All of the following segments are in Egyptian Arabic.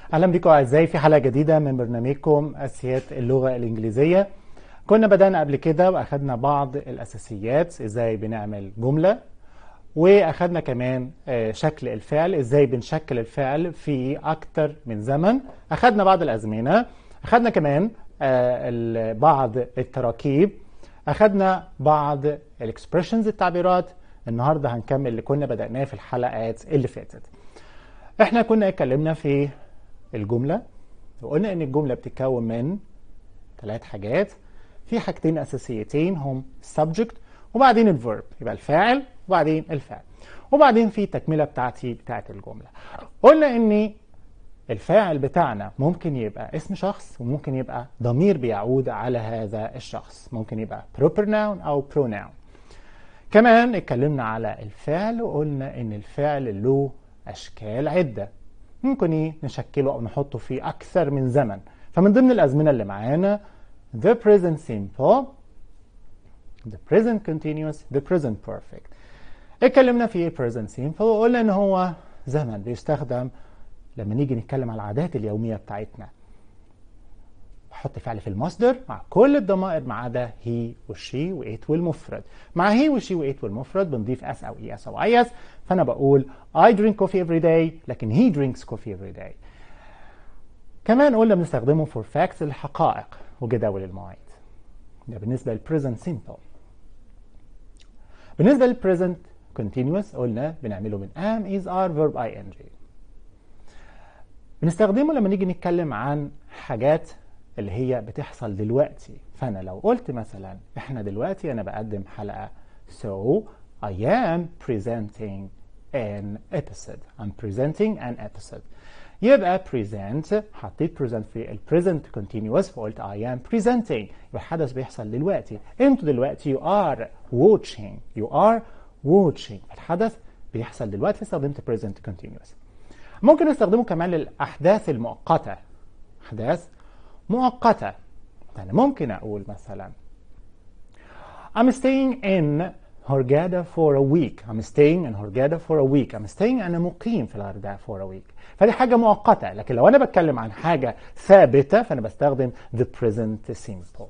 اهلا بكم اعزائي في حلقه جديده من برنامجكم اساسيات اللغه الانجليزيه كنا بدانا قبل كده واخدنا بعض الاساسيات ازاي بنعمل جمله واخدنا كمان آه، شكل الفعل ازاي بنشكل الفعل في اكتر من زمن اخدنا بعض الازمنه اخدنا كمان آه، ال- بعض التراكيب اخدنا بعض الاكسبريشنز التعبيرات النهارده هنكمل اللي كنا بدأناه في الحلقات اللي فاتت احنا كنا اتكلمنا في الجملة وقلنا ان الجملة بتتكون من ثلاث حاجات في حاجتين اساسيتين هم subject وبعدين الفيرب يبقى الفاعل وبعدين الفعل وبعدين في التكملة بتاعتي بتاعت الجملة قلنا ان الفاعل بتاعنا ممكن يبقى اسم شخص وممكن يبقى ضمير بيعود على هذا الشخص ممكن يبقى proper noun او pronoun كمان اتكلمنا على الفعل وقلنا ان الفعل له اشكال عده ممكن ايه نشكله او نحطه في اكثر من زمن فمن ضمن الازمنه اللي معانا the present simple the present continuous the present perfect اتكلمنا في present simple وقلنا ان هو زمن بيستخدم لما نيجي نتكلم على العادات اليوميه بتاعتنا بحط فعل في المصدر مع كل الضمائر ما عدا هي والشي وإيت والمفرد مع هي والشي وإيت والمفرد بنضيف اس او اي اس او اي اس فانا بقول I drink coffee every day لكن he drinks coffee every day كمان قلنا بنستخدمه for facts الحقائق وجداول المواعيد ده بالنسبه للبريزنت simple بالنسبه للبريزنت continuous قلنا بنعمله من am is are verb ing بنستخدمه لما نيجي نتكلم عن حاجات اللي هي بتحصل دلوقتي فانا لو قلت مثلا احنا دلوقتي انا بقدم حلقه so I am presenting an episode I'm presenting an episode يبقى present حطيت present في ال present continuous فقلت I am presenting يبقى الحدث بيحصل دلوقتي انتوا دلوقتي you are watching you are watching الحدث بيحصل دلوقتي استخدمت present continuous ممكن نستخدمه كمان للأحداث المؤقتة أحداث مؤقتة يعني ممكن أقول مثلا I'm staying in Hurghada for a week I'm staying in Hurghada for a week I'm staying أنا مقيم في الغردقة for a week فدي حاجة مؤقتة لكن لو أنا بتكلم عن حاجة ثابتة فأنا بستخدم the present simple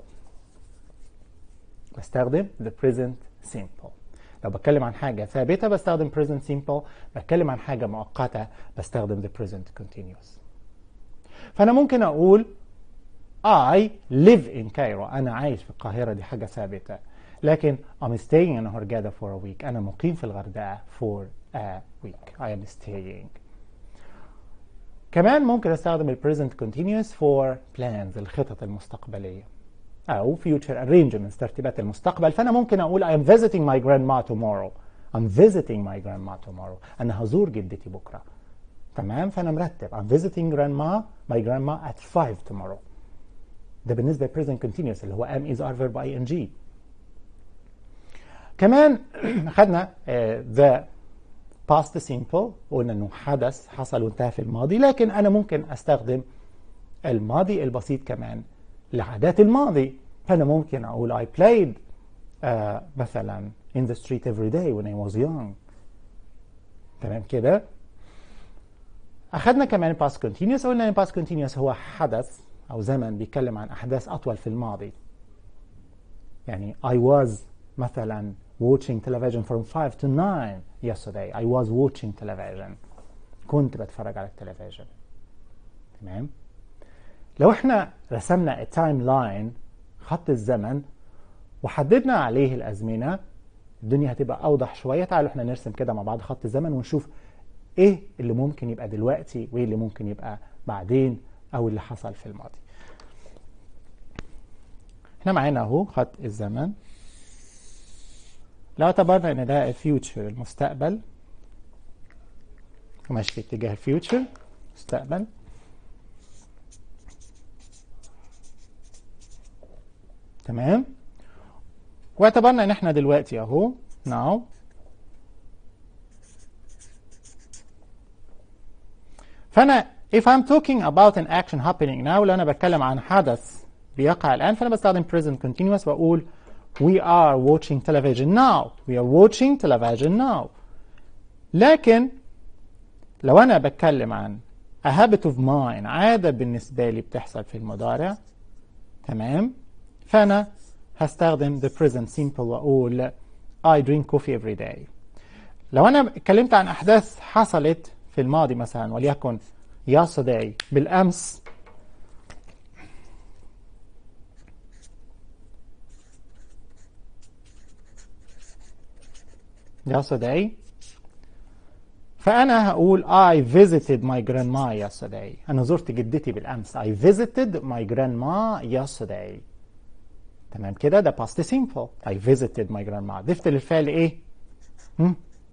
بستخدم the present simple لو بتكلم عن حاجة ثابتة بستخدم present simple بتكلم عن حاجة مؤقتة بستخدم the present continuous فأنا ممكن أقول I live in Cairo أنا عايش في القاهرة دي حاجة ثابتة لكن I'm staying in Hurghada for a week أنا مقيم في الغردقة for a week I am staying كمان ممكن استخدم ال present continuous for plans الخطط المستقبلية أو future arrangements ترتيبات المستقبل فأنا ممكن أقول I am visiting my grandma tomorrow I'm visiting my grandma tomorrow أنا هزور جدتي بكرة تمام فأنا مرتب I'm visiting grandma my grandma at 5 tomorrow ده بالنسبة ل present continuous اللي هو am is are verb ing كمان خدنا آه، the past simple قلنا انه حدث حصل وانتهى في الماضي لكن انا ممكن استخدم الماضي البسيط كمان لعادات الماضي فانا ممكن اقول I played آه مثلا in the street every day when I was young تمام كده اخدنا كمان past continuous قلنا ان past continuous هو حدث او زمن بيتكلم عن احداث اطول في الماضي يعني I was مثلا watching television from 5 to 9 yesterday I was watching television كنت بتفرج على التلفزيون تمام لو احنا رسمنا التايم لاين خط الزمن وحددنا عليه الازمنه الدنيا هتبقى اوضح شويه تعالوا احنا نرسم كده مع بعض خط الزمن ونشوف ايه اللي ممكن يبقى دلوقتي وايه اللي ممكن يبقى بعدين او اللي حصل في الماضي احنا معانا اهو خط الزمن لو اعتبرنا ان ده الفيوتشر المستقبل وماشي في اتجاه الفيوتشر مستقبل تمام واعتبرنا ان احنا دلوقتي اهو now فانا if I'm talking about an action happening now لو انا بتكلم عن حدث بيقع الان فانا بستخدم present continuous واقول we are watching television now we are watching television now لكن لو انا بتكلم عن a habit of mine عادة بالنسبة لي بتحصل في المضارع تمام فأنا هستخدم the present simple وأقول I drink coffee every day لو أنا اتكلمت عن أحداث حصلت في الماضي مثلا وليكن yesterday بالأمس yesterday فأنا هقول I visited my grandma yesterday أنا زرت جدتي بالأمس I visited my grandma yesterday تمام كده ده past simple I visited my grandma ضفت للفعل إيه؟ هم؟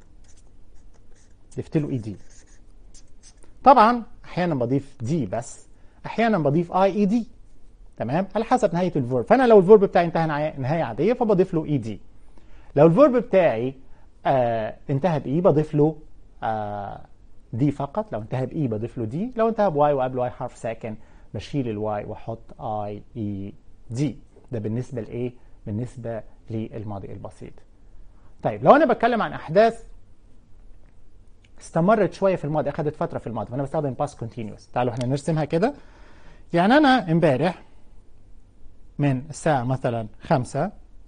ضفت له ED طبعا أحيانا بضيف دي بس أحيانا بضيف I ED تمام على حسب نهاية الفورب فأنا لو الفورب بتاعي انتهى نهاية عادية فبضيف له ED لو الفورب بتاعي آه انتهى بإي بضيف له آه دي فقط لو انتهى بإي بضيف له دي لو انتهى بواي وقبله واي حرف ساكن بشيل الواي واحط اي اي دي ده بالنسبة لإيه؟ بالنسبة للماضي البسيط طيب لو أنا بتكلم عن أحداث استمرت شوية في الماضي أخذت فترة في الماضي فأنا بستخدم باس كونتينيوس تعالوا احنا نرسمها كده يعني أنا امبارح من الساعة مثلا خمسة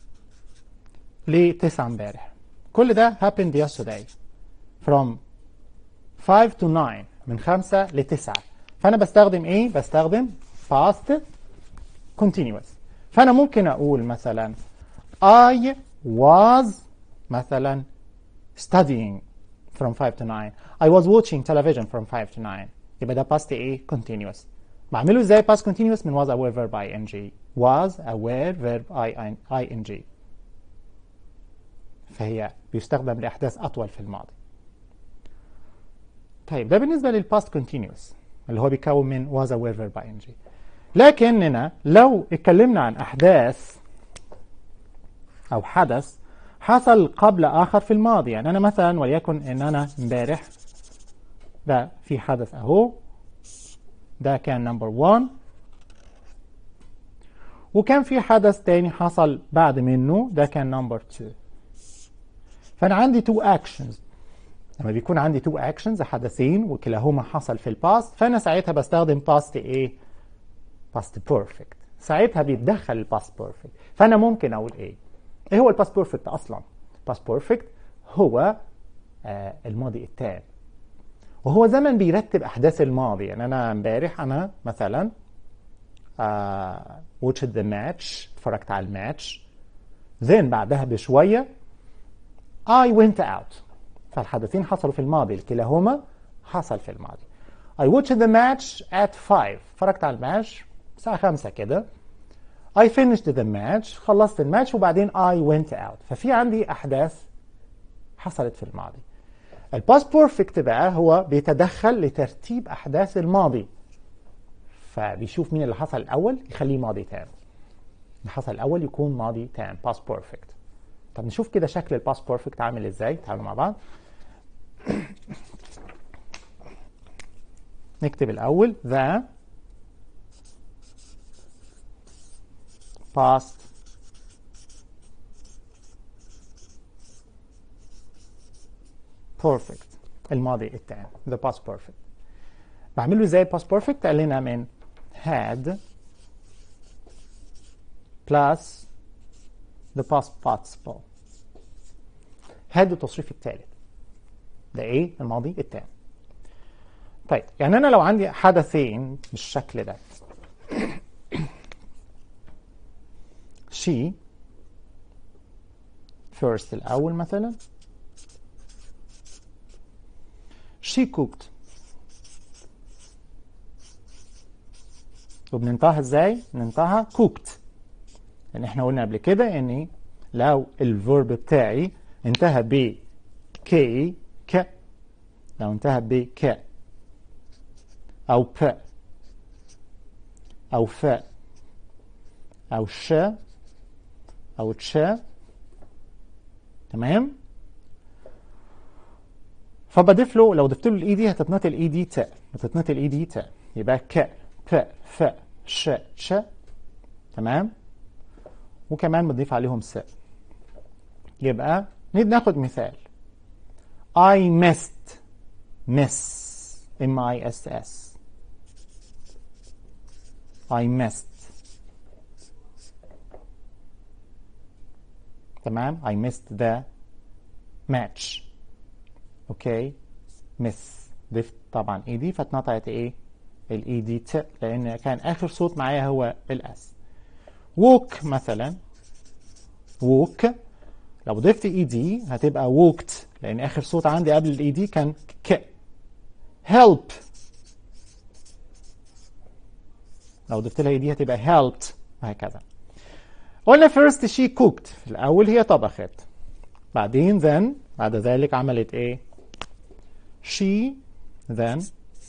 لتسعة امبارح كل ده happened yesterday from 5 to 9 من 5 ل 9 فأنا بستخدم إيه؟ بستخدم past continuous فأنا ممكن أقول مثلا I was مثلا studying from 5 to 9 I was watching television from 5 to 9 يبقى ده past إيه؟ continuous بعمله إزاي past continuous من was aware verb ing was aware verb ing فهي بيستخدم لأحداث أطول في الماضي طيب ده بالنسبة للباست كونتينيوس اللي هو بيكون من was aware verb ing لكننا لو اتكلمنا عن أحداث أو حدث حصل قبل آخر في الماضي يعني أنا مثلا وليكن إن أنا امبارح ده في حدث أهو ده كان نمبر 1 وكان في حدث تاني حصل بعد منه ده كان نمبر 2 فانا عندي تو اكشنز لما بيكون عندي تو اكشنز حدثين وكلاهما حصل في الباست فانا ساعتها بستخدم باست ايه باست بيرفكت ساعتها بيتدخل الباست بيرفكت فانا ممكن اقول ايه ايه هو الباست بيرفكت اصلا باست بيرفكت هو آه الماضي التام وهو زمن بيرتب احداث الماضي يعني انا امبارح انا مثلا آه watched the match اتفرجت على الماتش then بعدها بشويه I went out فالحدثين حصلوا في الماضي كلاهما حصل في الماضي I watched the match at 5 اتفرجت على الماتش الساعة 5 كده I finished the match خلصت الماتش وبعدين I went out ففي عندي أحداث حصلت في الماضي الباست بيرفكت بقى هو بيتدخل لترتيب أحداث الماضي فبيشوف مين اللي حصل الأول يخليه ماضي تام اللي حصل الأول يكون ماضي تام باست بيرفكت طب نشوف كده شكل الباست بيرفكت عامل ازاي تعالوا مع بعض نكتب الاول the past perfect الماضي التام the past perfect بعمله ازاي past perfect قال لنا من had plus the past participle هذا التصريف الثالث ده ايه الماضي التام طيب يعني انا لو عندي حدثين بالشكل ده she first الاول مثلا she cooked وبننطقها ازاي؟ بننطقها cooked لان احنا قلنا قبل كده ان لو الفيرب بتاعي انتهى ب كي ك لو انتهى ب ك او ب او ف او ش او تش تمام فبضيف له لو ضفت له الاي دي هتتنطق الاي دي ت هتتنطق الاي دي ت يبقى ك ب ف ش ش تمام وكمان بنضيف عليهم س يبقى ناخد مثال I missed miss M I S S I missed تمام I missed the match اوكي miss ضفت طبعا اي دي فاتنطقت ايه الاي دي ت لان كان اخر صوت معايا هو الاس walk مثلا walk لو ضفت اي دي هتبقى walked لان اخر صوت عندي قبل الاي دي كان ك help لو ضفت لها اي دي هتبقى helped وهكذا قلنا first she cooked في الاول هي طبخت بعدين then بعد ذلك عملت ايه she then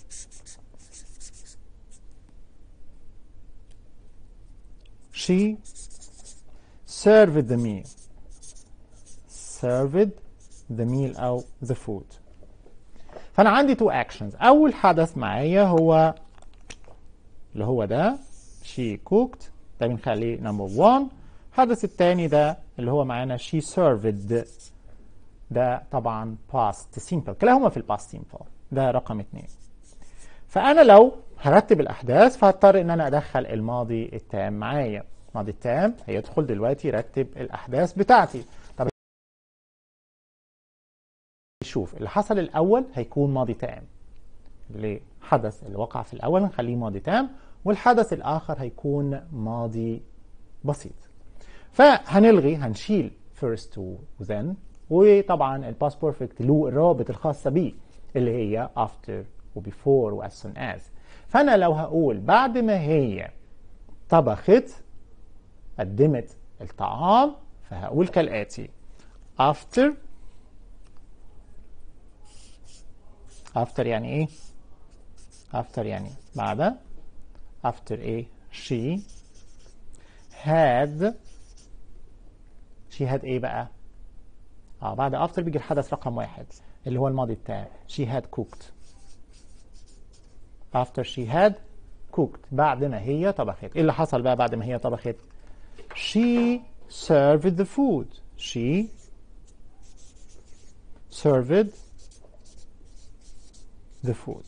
she served the meal served the meal أو the food فأنا عندي two actions أول حدث معايا هو اللي هو ده she cooked ده بنخليه number one الحدث الثاني ده اللي هو معانا she served ده طبعا past simple كلاهما في الباست simple ده رقم اتنين فأنا لو هرتب الأحداث فهضطر إن أنا أدخل الماضي التام معايا الماضي التام هيدخل دلوقتي يرتب الأحداث بتاعتي طب شوف اللي حصل الأول هيكون ماضي تام لحدث اللي وقع في الأول نخليه ماضي تام والحدث الآخر هيكون ماضي بسيط فهنلغي هنشيل first و then وطبعا الباست بيرفكت له الرابط الخاصة بيه اللي هي after و before و as soon as فأنا لو هقول بعد ما هي طبخت قدمت الطعام فهقول كالآتي after after يعني ايه after يعني بعد after ايه she had she had ايه بقى اه بعد after بيجي الحدث رقم واحد اللي هو الماضي بتاعي she had cooked after she had cooked بعد ما هي طبخت ايه اللي حصل بقى بعد ما هي طبخت she served the food she served the food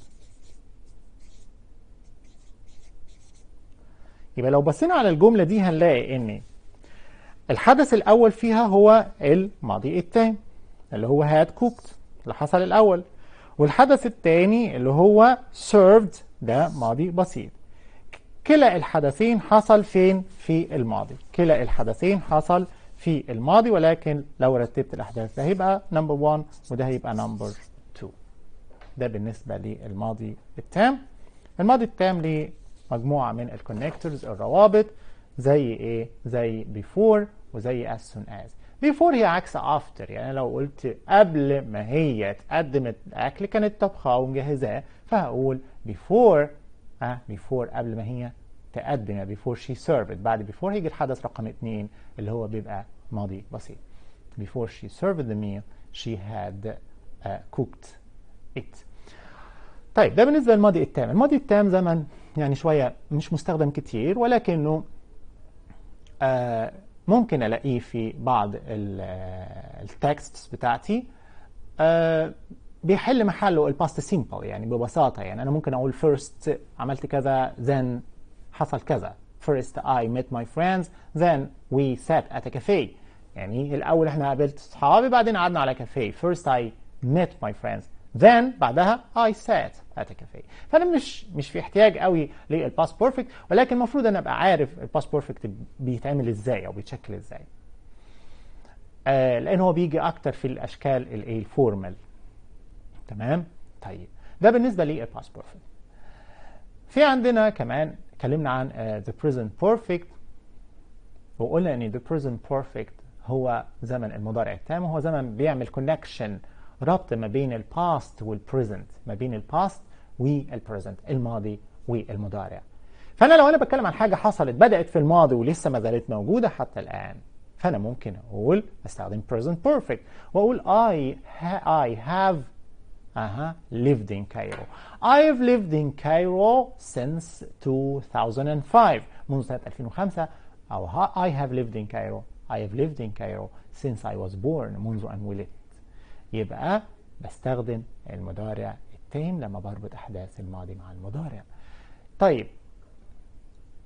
يبقى لو بصينا على الجملة دي هنلاقي ان الحدث الأول فيها هو الماضي التام اللي هو had cooked اللي حصل الأول والحدث الثاني اللي هو served ده ماضي بسيط كلا الحدثين حصل فين في الماضي كلا الحدثين حصل في الماضي ولكن لو رتبت الأحداث ده هيبقى number 1 وده هيبقى number 2 ده بالنسبة للماضي التام الماضي التام ليه مجموعة من الكونكتورز الروابط زي ايه زي before وزي as soon as before هي عكس after يعني لو قلت قبل ما هي تقدم الاكل كانت طبخاه ومجهزاه فهقول before اه before قبل ما هي تقدم before she served بعد before هيجي الحدث رقم اتنين اللي هو بيبقى ماضي بسيط before she served the meal she had uh, cooked it طيب ده بالنسبة للماضي التام الماضي التام زمن يعني شوية مش مستخدم كتير ولكنه آه ممكن الاقيه في بعض التكست بتاعتي آه بيحل محله الباست سيمبل يعني ببساطه يعني انا ممكن اقول first عملت كذا then حصل كذا first I met my friends then we sat at a cafe يعني الاول احنا قابلت اصحابي بعدين قعدنا على كافيه first I met my friends then بعدها I sat at a cafe فانا مش مش في احتياج قوي للباست بيرفكت ولكن المفروض انا ابقى عارف الباست بيرفكت بيتعمل ازاي او بيتشكل ازاي آه لان هو بيجي اكتر في الاشكال الايه الفورمال تمام طيب ده بالنسبه للباست بيرفكت في عندنا كمان اتكلمنا عن uh, the present perfect وقلنا ان the present perfect هو زمن المضارع التام وهو زمن بيعمل كونكشن ربط ما بين الباست والبريزنت ما بين الباست والبريزنت الماضي والمضارع فانا لو انا بتكلم عن حاجه حصلت بدات في الماضي ولسه ما زالت موجوده حتى الان فانا ممكن اقول استخدم present perfect واقول I ha I have uh -huh, lived in Cairo I have lived in Cairo since 2005 منذ سنة 2005 أو I have lived in Cairo I have lived in Cairo since I was born منذ أن ولدت يبقى بستخدم المضارع التام لما بربط أحداث الماضي مع المضارع طيب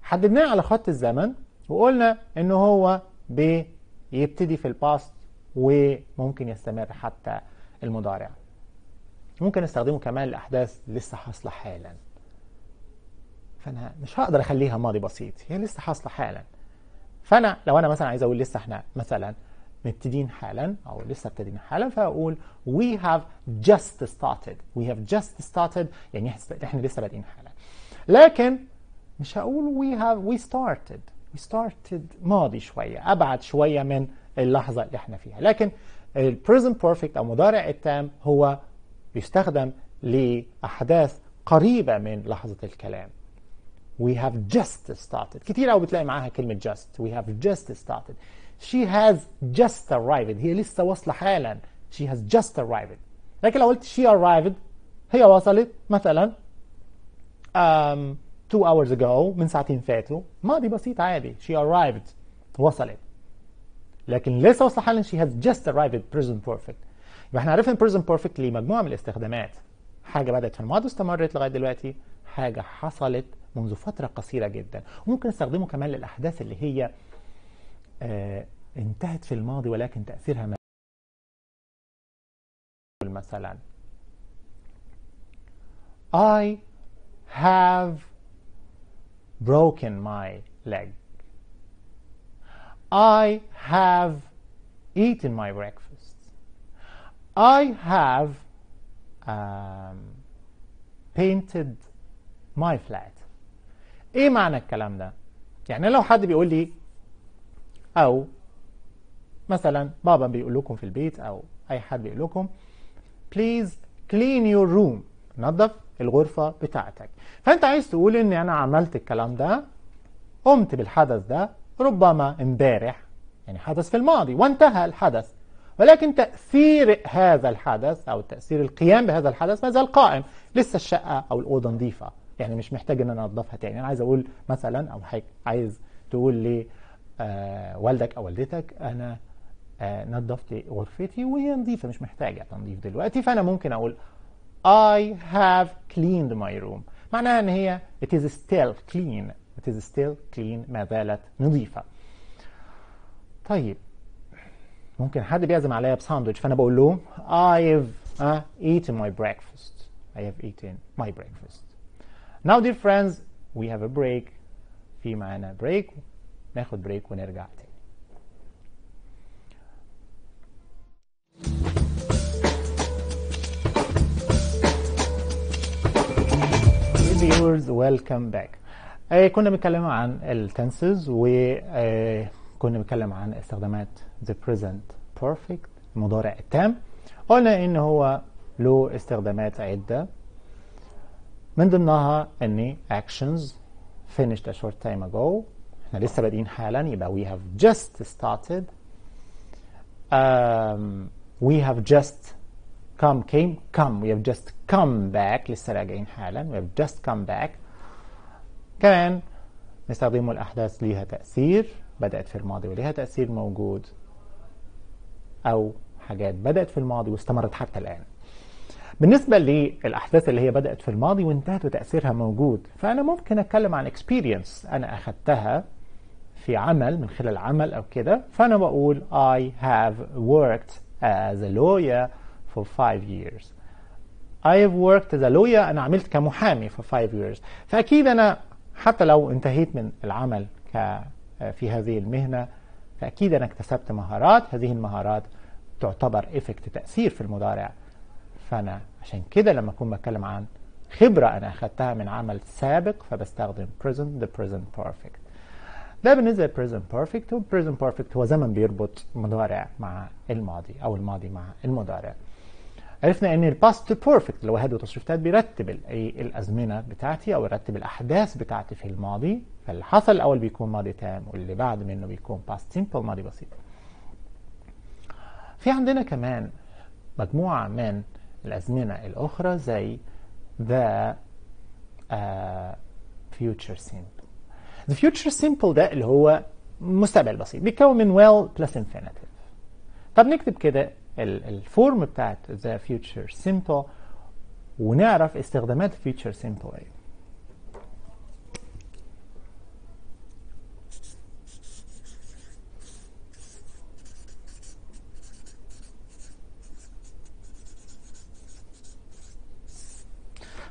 حددناه على خط الزمن وقلنا ان هو بيبتدي في الباست وممكن يستمر حتى المضارع ممكن استخدمه كمان لاحداث لسه حاصله حالا فانا مش هقدر اخليها ماضي بسيط هي لسه حاصله حالا فانا لو انا مثلا عايز اقول لسه احنا مثلا مبتدين حالا او لسه ابتدينا حالا فاقول we have just started we have just started يعني احنا لسه بادئين حالا لكن مش هقول we have we started we started ماضي شويه ابعد شويه من اللحظه اللي احنا فيها لكن ال present perfect او مضارع التام هو بيستخدم لاحداث قريبه من لحظه الكلام we have just started كتير قوي بتلاقي معاها كلمه just we have just started she has just arrived هي لسه واصله حالا she has just arrived لكن لو قلت she arrived هي وصلت مثلا um, two hours ago من ساعتين فاتوا ماضي بسيط عادي she arrived وصلت لكن لسه واصله حالا she has just arrived present perfect يبقى احنا عرفنا present perfect ليه مجموعه من الاستخدامات حاجه بدات في الماضي واستمرت لغايه دلوقتي حاجه حصلت منذ فتره قصيره جدا وممكن نستخدمه كمان للاحداث اللي هي آه انتهت في الماضي ولكن تاثيرها مثلا I have broken my leg. I have eaten my breakfast. I have um, painted my flat. ايه معنى الكلام ده؟ يعني لو حد بيقول لي او مثلا بابا بيقول لكم في البيت او اي حد بيقول لكم please clean your room نظف الغرفة بتاعتك فانت عايز تقول ان انا عملت الكلام ده قمت بالحدث ده ربما امبارح يعني حدث في الماضي وانتهى الحدث ولكن تأثير هذا الحدث أو تأثير القيام بهذا الحدث ما زال قائم لسه الشقة أو الأوضة نظيفة يعني مش محتاج إن أنا أنظفها تاني أنا عايز أقول مثلا أو عايز تقول لي آه والدك أو والدتك أنا آه نظفت غرفتي وهي نظيفة مش محتاجة تنظيف دلوقتي فأنا ممكن أقول I have cleaned my room معناها ان هي it is still clean it is still clean ما زالت نظيفة طيب ممكن حد بيعزم عليا بساندويتش فانا بقول له I've uh, eaten my breakfast I have eaten my breakfast now dear friends we have a break في معانا break ناخد break ونرجع تاني viewers welcome back آه كنا بنتكلم عن التنسز وكنا بنتكلم عن استخدامات the present perfect المضارع التام قلنا ان هو له استخدامات عدة من ضمنها ان actions finished a short time ago احنا لسه بادئين حالا يبقى we have just started um, we have just come came come we have just come back لسه راجعين حالا we have just come back كمان نستخدمه الأحداث ليها تأثير بدأت في الماضي وليها تأثير موجود أو حاجات بدأت في الماضي واستمرت حتى الآن بالنسبة للأحداث اللي هي بدأت في الماضي وانتهت وتأثيرها موجود فأنا ممكن أتكلم عن experience أنا أخدتها في عمل من خلال عمل أو كده فأنا بقول I have worked as a lawyer for five years I have worked as a lawyer أنا عملت كمحامي for five years فأكيد أنا حتى لو انتهيت من العمل ك في هذه المهنة فأكيد أنا اكتسبت مهارات هذه المهارات تعتبر إفكت تأثير في المضارع فأنا عشان كده لما أكون بتكلم عن خبرة أنا أخذتها من عمل سابق فبستخدم present the present perfect ده بالنسبة present perfect و present perfect هو زمن بيربط مضارع مع الماضي أو الماضي مع المضارع عرفنا ان الباست بيرفكت اللي هو هاد وتصريفتات بيرتب الازمنه بتاعتي او يرتب الاحداث بتاعتي في الماضي فاللي حصل الاول بيكون ماضي تام واللي بعد منه بيكون باست سيمبل ماضي بسيط في عندنا كمان مجموعه من الازمنه الاخرى زي the uh, future simple the future simple ده اللي هو مستقبل بسيط بيتكون من well plus infinitive طب نكتب كده الفورم بتاعت the future simple ونعرف استخدامات future simple ايه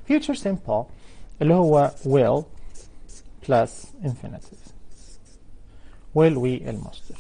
future simple اللي هو will plus infinitive will we المصدر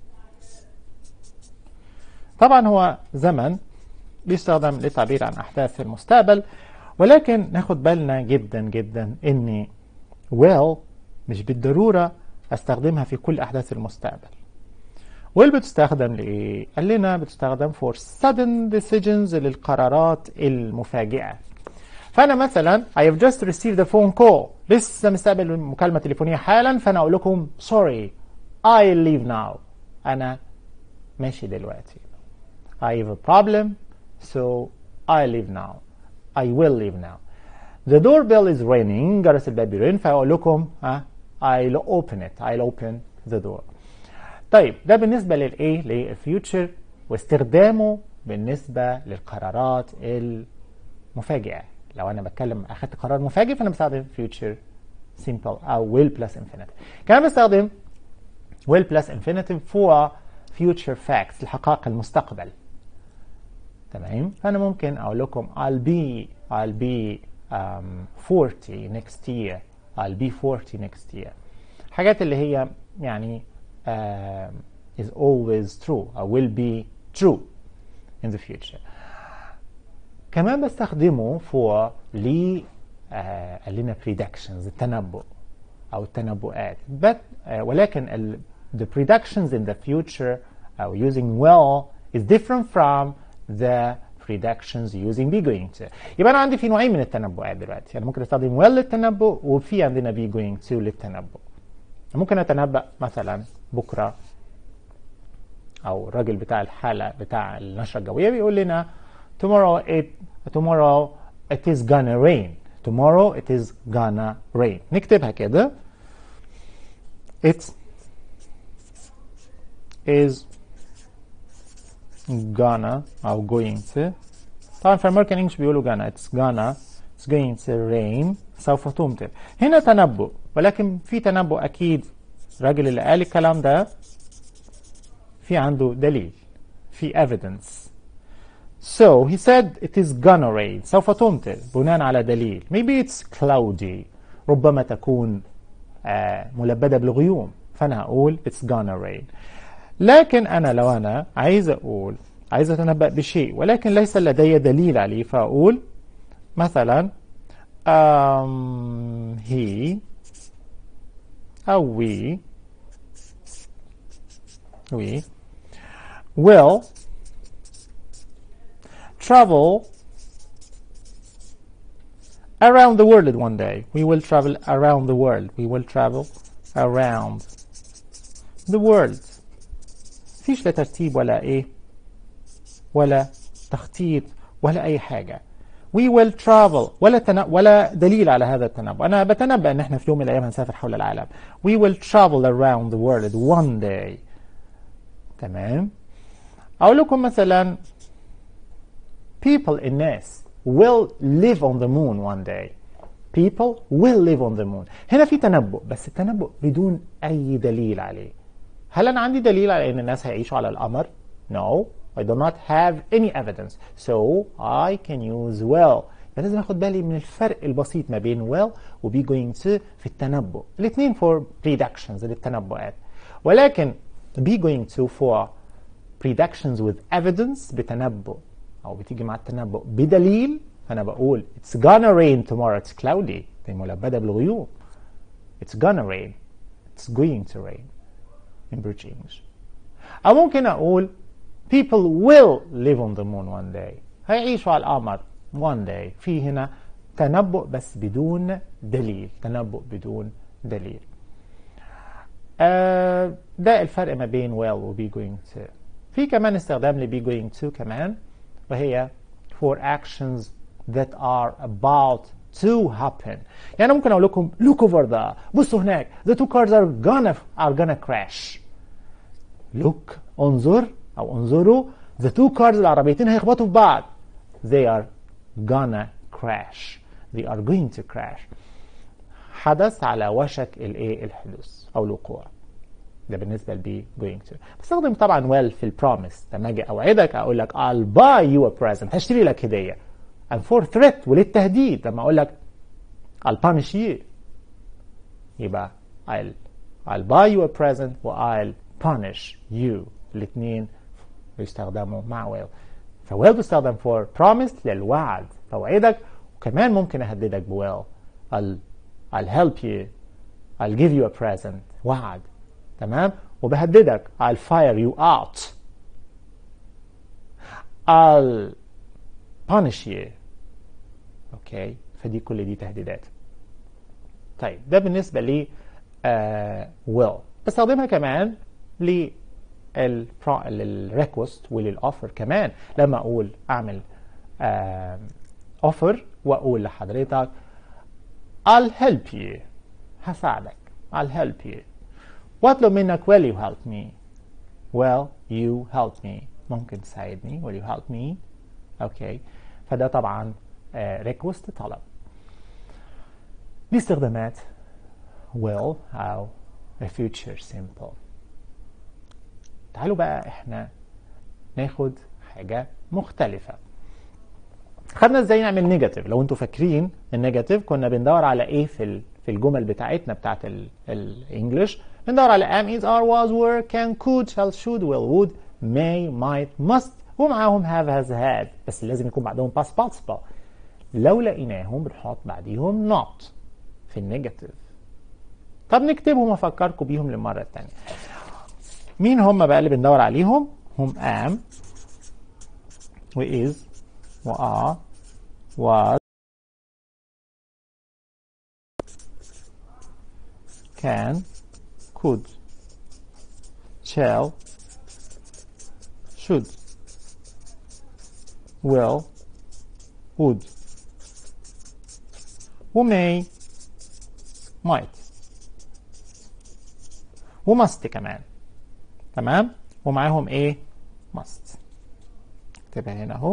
طبعا هو زمن بيستخدم للتعبير عن أحداث في المستقبل ولكن ناخد بالنا جدا جدا ان will مش بالضرورة استخدمها في كل أحداث المستقبل will بتستخدم لإيه؟ قال لنا بتستخدم for sudden decisions للقرارات المفاجئة فأنا مثلا I have just received a phone call لسه مستقبل مكالمة تليفونية حالا فأنا أقول لكم sorry I leave now أنا ماشي دلوقتي I have a problem so I leave now I will leave now the doorbell is ringing جرس الباب بيرن فأقول لكم ها I'll open it I'll open the door طيب ده بالنسبة للإيه للفيوتشر واستخدامه بالنسبة للقرارات المفاجئة لو أنا بتكلم أخدت قرار مفاجئ فأنا بستخدم future simple أو will plus infinitive كمان بستخدم will plus infinitive for future facts الحقائق المستقبل تمام فأنا ممكن أقول لكم I'll be I'll be um, 40 next year I'll be 40 next year حاجات اللي هي يعني uh, is always true or will be true in the future كمان بستخدمه for لي uh, قال لنا predictions التنبؤ أو التنبؤات but uh, ولكن ال, the predictions in the future أو using will is different from the predictions using be going to يبقى أنا عندي في نوعين من التنبؤات دلوقتي أنا ممكن أستخدم will للتنبؤ وفي عندنا be going to للتنبؤ ممكن أتنبأ مثلا بكرة أو الراجل بتاع الحالة بتاع النشرة الجوية بيقول لنا tomorrow it tomorrow it is gonna rain tomorrow it is gonna rain نكتبها كده it is gonna أو going to طبعا في American English بيقولوا gonna it's gonna it's going to rain سوف تمطر هنا تنبؤ ولكن في تنبؤ أكيد الراجل اللي قال الكلام ده في عنده دليل في evidence So he said it is gonna rain سوف تمطر بناء على دليل maybe it's cloudy ربما تكون آه ملبدة بالغيوم فأنا هقول it's gonna rain لكن أنا لو أنا عايز أقول عايز أتنبأ بشيء ولكن ليس لدي دليل عليه فأقول مثلا um, he أو we we will travel around the world one day. We will travel around the world. We will travel around the world. فيش لا ترتيب ولا ايه ولا تخطيط ولا اي حاجة. We will travel ولا تن... ولا دليل على هذا التنبؤ. أنا بتنبأ إن إحنا في يوم من الأيام هنسافر حول العالم. We will travel around the world one day. تمام؟ أقول لكم مثلا people الناس will live on the moon one day people will live on the moon هنا في تنبؤ بس التنبؤ بدون أي دليل عليه هل أنا عندي دليل على أن الناس هيعيشوا على القمر؟ No I do not have any evidence so I can use will فلازم اخد بالي من الفرق البسيط ما بين will و be going to في التنبؤ الاثنين for predictions للتنبؤات ولكن be going to for predictions with evidence بتنبؤ او بتيجي مع التنبؤ بدليل فانا بقول it's gonna rain tomorrow it's cloudy دي ملبده بالغيوم it's gonna rain it's going to rain in British English او ممكن اقول people will live on the moon one day هيعيشوا على القمر one day في هنا تنبؤ بس بدون دليل تنبؤ بدون دليل آه ده الفرق ما بين will و be going to في كمان استخدام ل be going to كمان وهي for actions that are about to happen يعني ممكن اقول لكم look over there بصوا هناك the two cars are gonna are gonna crash look انظر او انظروا the two cars العربيتين هيخبطوا في بعض they are gonna crash they are going to crash حدث على وشك الايه الحدوث او الوقوع ده بالنسبه لبي going to بستخدم طبعا well في البروميس لما اجي اوعدك اقول لك I'll buy you a present هشتري لك هديه and for threat وللتهديد لما اقول لك I'll punish you يبقى I'll I'll buy you a present و I'll punish you الاثنين بيستخدموا مع will فويل تستخدم for promise للوعد فوعدك وكمان ممكن اهددك بويل I'll I'll help you I'll give you a present وعد تمام وبهددك I'll fire you out I'll punish you اوكي فدي كل دي تهديدات طيب ده بالنسبة لي uh, will بستخدمها كمان للريكوست وللأوفر كمان لما أقول أعمل أوفر uh, وأقول لحضرتك I'll help you هساعدك I'll help you واطلب منك will you help me will you help me ممكن تساعدني will you help me اوكي فده طبعا ريكوست طلب دي استخدامات will أو a future simple تعالوا بقى احنا ناخد حاجة مختلفة خدنا ازاي نعمل نيجاتيف لو انتوا فاكرين النيجاتيف كنا بندور على ايه في في الجمل بتاعتنا بتاعت الانجليش بندور على am is are was were can could shall should will would may might must ومعاهم have has had بس لازم يكون بعدهم past participle لو لقيناهم بنحط بعديهم not في النيجاتيف طب نكتبهم وافكركم بيهم للمره الثانيه مين هم بقى اللي بندور عليهم هم am و is و are was can could shall should will would ومay might ومست كمان تمام ومعاهم ايه must اكتبها هنا اهو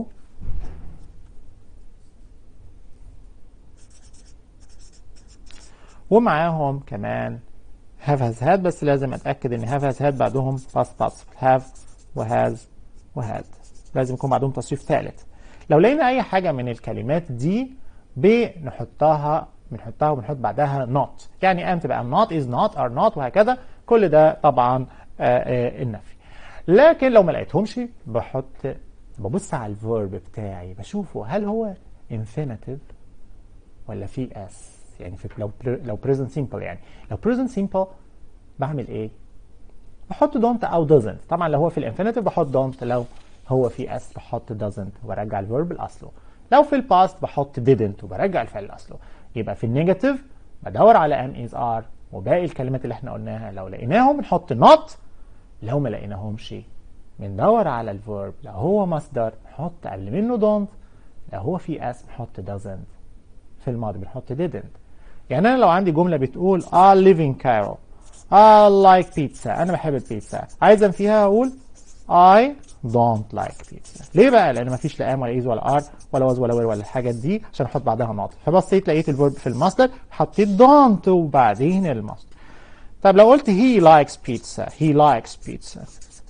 ومعاهم كمان have has had بس لازم اتاكد ان have has had بعدهم past participle have وhas وhad لازم يكون بعدهم تصريف ثالث لو لقينا اي حاجه من الكلمات دي بنحطها بنحطها وبنحط بعدها not يعني am تبقى not is not are not وهكذا كل ده طبعا آآ آآ النفي لكن لو ما لقيتهمش بحط ببص على الفيرب بتاعي بشوفه هل هو infinitive ولا في اس يعني في لو لو present simple يعني لو present simple بعمل ايه بحط don't او doesn't طبعا لو هو في الانفينيتيف بحط don't لو هو في اس بحط doesn't وبرجع الفيرب لاصله لو في الباست بحط didn't وبرجع الفعل لاصله يبقى في النيجاتيف بدور على am is are وباقي الكلمات اللي احنا قلناها لو لقيناهم بنحط not لو ما لقيناهمش بندور على الفيرب لو هو مصدر نحط قبل منه don't لو هو في اس بنحط doesn't في الماضي بنحط didn't يعني انا لو عندي جمله بتقول I live in Cairo I like pizza انا بحب البيتزا عايزا فيها اقول I don't like pizza ليه بقى لان مفيش لا ام ولا ايز ولا ار ولا واز ولا وير ولا الحاجات دي عشان احط بعدها نقط فبصيت لقيت الفيرب في المصدر حطيت don't وبعدين المصدر طب لو قلت he likes pizza he likes pizza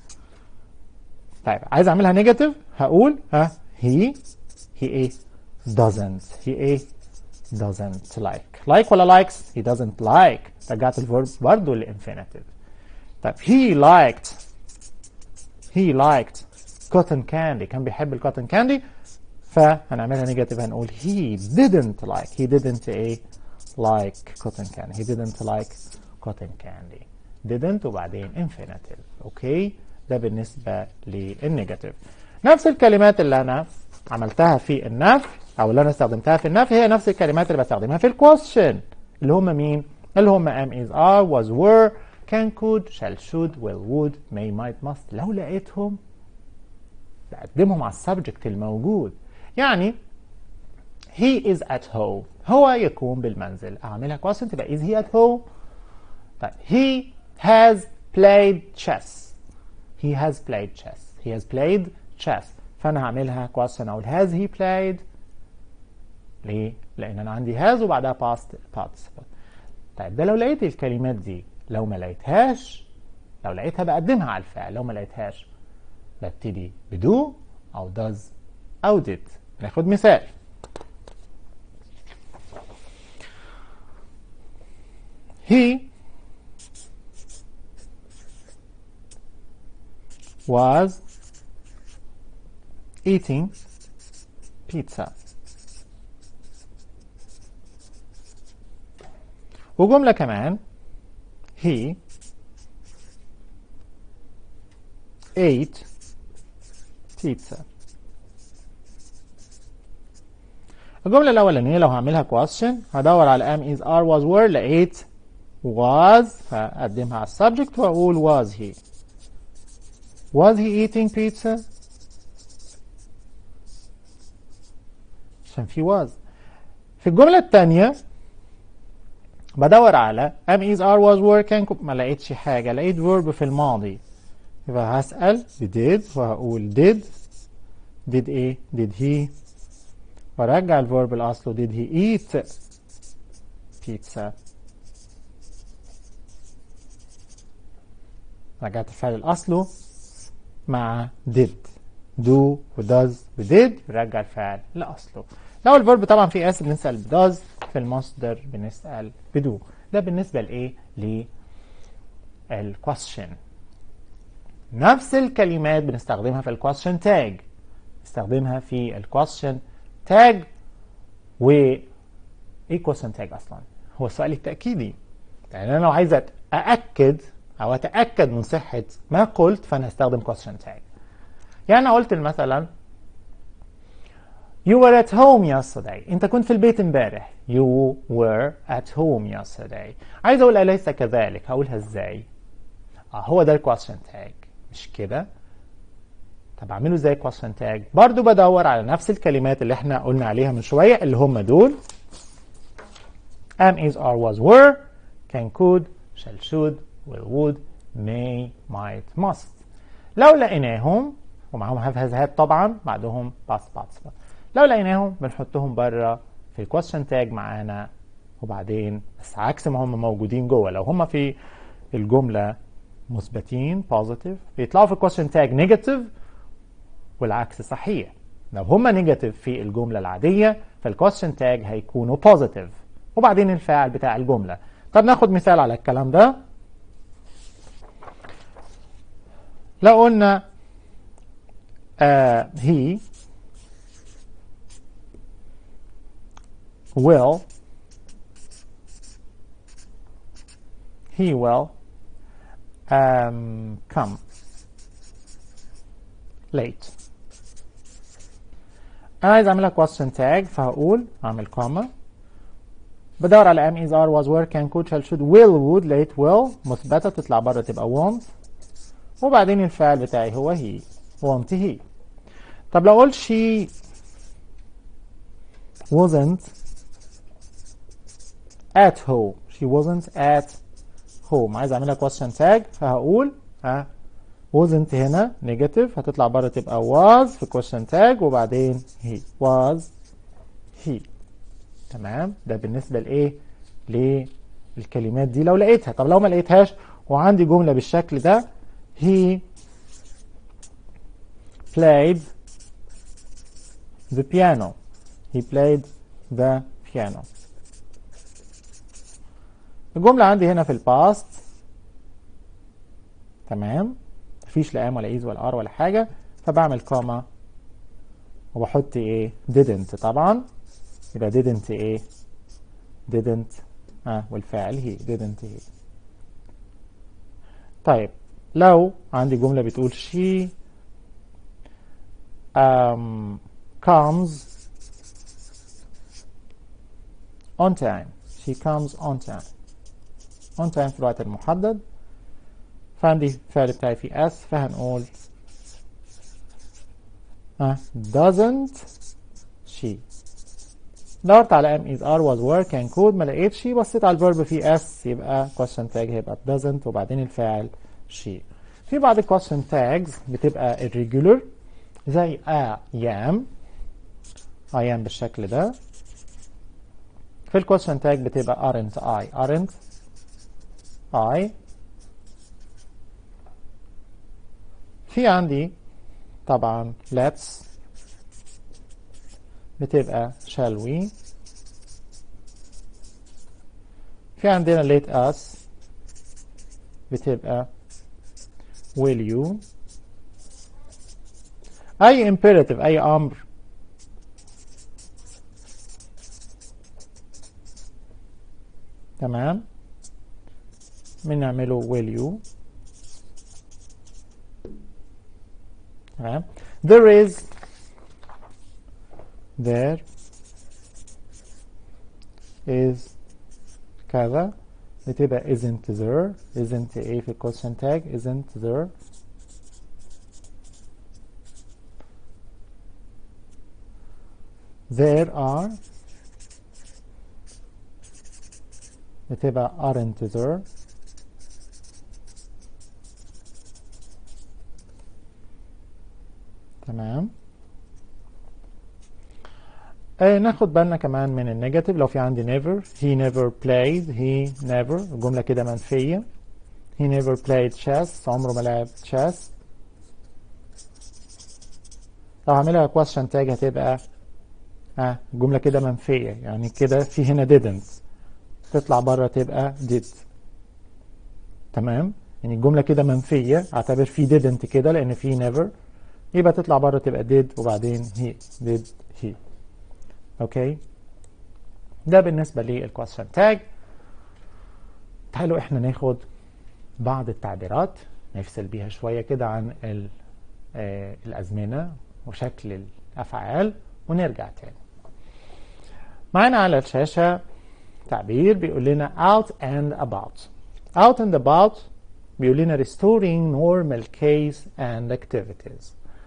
طيب عايز اعملها نيجاتيف هقول ها he he ايه doesn't he ايه doesn't like like ولا likes he doesn't like رجعت الفيرب برضه للانفينيتيف طيب he liked he liked cotton candy كان بيحب الكوتن كاندي فهنعملها نيجاتيف هنقول he didn't like he didn't ايه like cotton candy he didn't like cotton candy didn't وبعدين infinitive اوكي ده بالنسبة للنيجاتيف نفس الكلمات اللي انا عملتها في النفي او اللي انا استخدمتها في النفي هي نفس الكلمات اللي بستخدمها في الكويستشن اللي هم مين اللي هم am is are was were can could shall should will would may might must لو لقيتهم بقدمهم على السبجكت الموجود يعني he is at home هو يكون بالمنزل اعملها question تبقى is he at home طيب he has played chess he has played chess he has played chess فانا هعملها question اقول has he played ليه؟ لان انا عندي has وبعدها past participle طيب ده لو لقيت الكلمات دي لو ما لقيتهاش لو لقيتها بقدمها على الفعل لو ما لقيتهاش ببتدي بدو او does او did ناخد مثال he was eating pizza وجملة كمان he ate pizza الجملة الأولانية لو هعملها question هدور على am is are was were لقيت was هقدمها على السبجكت وأقول was he was he eating pizza عشان في was في الجملة الثانية بدور على am is are was were كان ما لقيتش حاجة لقيت verb في الماضي يبقى هسأل did وهقول did did ايه did he وارجع الفيرب لاصله did he eat pizza رجعت الفعل لاصله مع did do و does و did رجع الفعل لاصله لو الفيرب طبعا في اس بنسال does في المصدر بنسال بدو ده بالنسبه لايه للquestion نفس الكلمات بنستخدمها في الكويستشن تاج نستخدمها في الكويستشن تاج و ايه كويستشن تاج اصلا هو السؤال التاكيدي يعني انا لو عايز ااكد او اتاكد من صحه ما قلت فانا هستخدم كويستشن تاج يعني انا قلت مثلا You were at home yesterday. أنت كنت في البيت امبارح. You were at home yesterday. عايز أقول أليس كذلك؟ هقولها إزاي؟ آه هو ده الكويستشن تاج. مش كده طب اعمله ازاي كويستشن تاج برضو بدور على نفس الكلمات اللي احنا قلنا عليها من شويه اللي هم دول am is are was were can could shall should will would may might must لو لقيناهم ومعاهم have has had طبعا بعدهم past participle لو لقيناهم بنحطهم بره في الكويستشن تاج معانا وبعدين بس عكس ما هم موجودين جوه لو هم في الجمله مثبتين بوزيتيف بيطلعوا في الكويستشن تاج نيجاتيف والعكس صحيح لو هما نيجاتيف في الجمله العاديه فالكويستشن تاج هيكونوا بوزيتيف وبعدين الفاعل بتاع الجمله طب ناخد مثال على الكلام ده لو قلنا uh, he will he will um, come late انا عايز اعملها question tag فهقول اعمل كوما بدور على am is are was were can could shall should will would لقيت will مثبتة تطلع بره تبقى won't وبعدين الفعل بتاعي هو he won't he طب لو قلت she wasn't at home she wasn't at home عايز اعملها question tag فهقول ها wasn't هنا negative هتطلع بره تبقى was في question tag وبعدين he was he تمام ده بالنسبة لإيه للكلمات دي لو لقيتها طب لو ما لقيتهاش وعندي جملة بالشكل ده he played the piano he played the piano الجملة عندي هنا في الباست تمام مفيش لا ام ولا ايز ولا ار ولا حاجة فبعمل كوما وبحط ايه didn't طبعا يبقى didn't ايه didn't اه والفاعل هي didn't هي طيب لو عندي جملة بتقول she um, comes on time she comes on time on time في الوقت المحدد فعندي الفعل بتاعي في s فهنقول uh, doesn't she دورت على am is are was were can could ما لقيتش بصيت على الفيرب في s يبقى question tag هيبقى doesn't وبعدين الفاعل she في بعض question tags بتبقى irregular زي I am I am بالشكل ده في الكويستشن تاج بتبقى aren't I aren't I في عندي طبعا let's بتبقى shall we في في عندنا let us بتبقى will you أي imperative أي أمر تمام بنعمله will you تمام there is there is كذا بتبقى isn't there isn't ايه في question tag isn't there there are بتبقى aren't there تمام آه ناخد بالنا كمان من النيجاتيف لو في عندي never he never played he never الجملة كده منفية he never played chess عمره ما لعب chess لو هعملها question tag هتبقى اه الجملة كده منفية يعني كده في هنا didn't تطلع بره تبقى did تمام يعني الجملة كده منفية اعتبر في didn't كده لان في never يبقى تطلع بره تبقى did وبعدين he did he اوكي ده بالنسبة للكويستشن تاج تعالوا احنا ناخد بعض التعبيرات نفصل بيها شوية كده عن ال آه الأزمنة وشكل الأفعال ونرجع تاني معانا على الشاشة تعبير بيقول لنا out and about out and about بيقول لنا restoring normal case and activities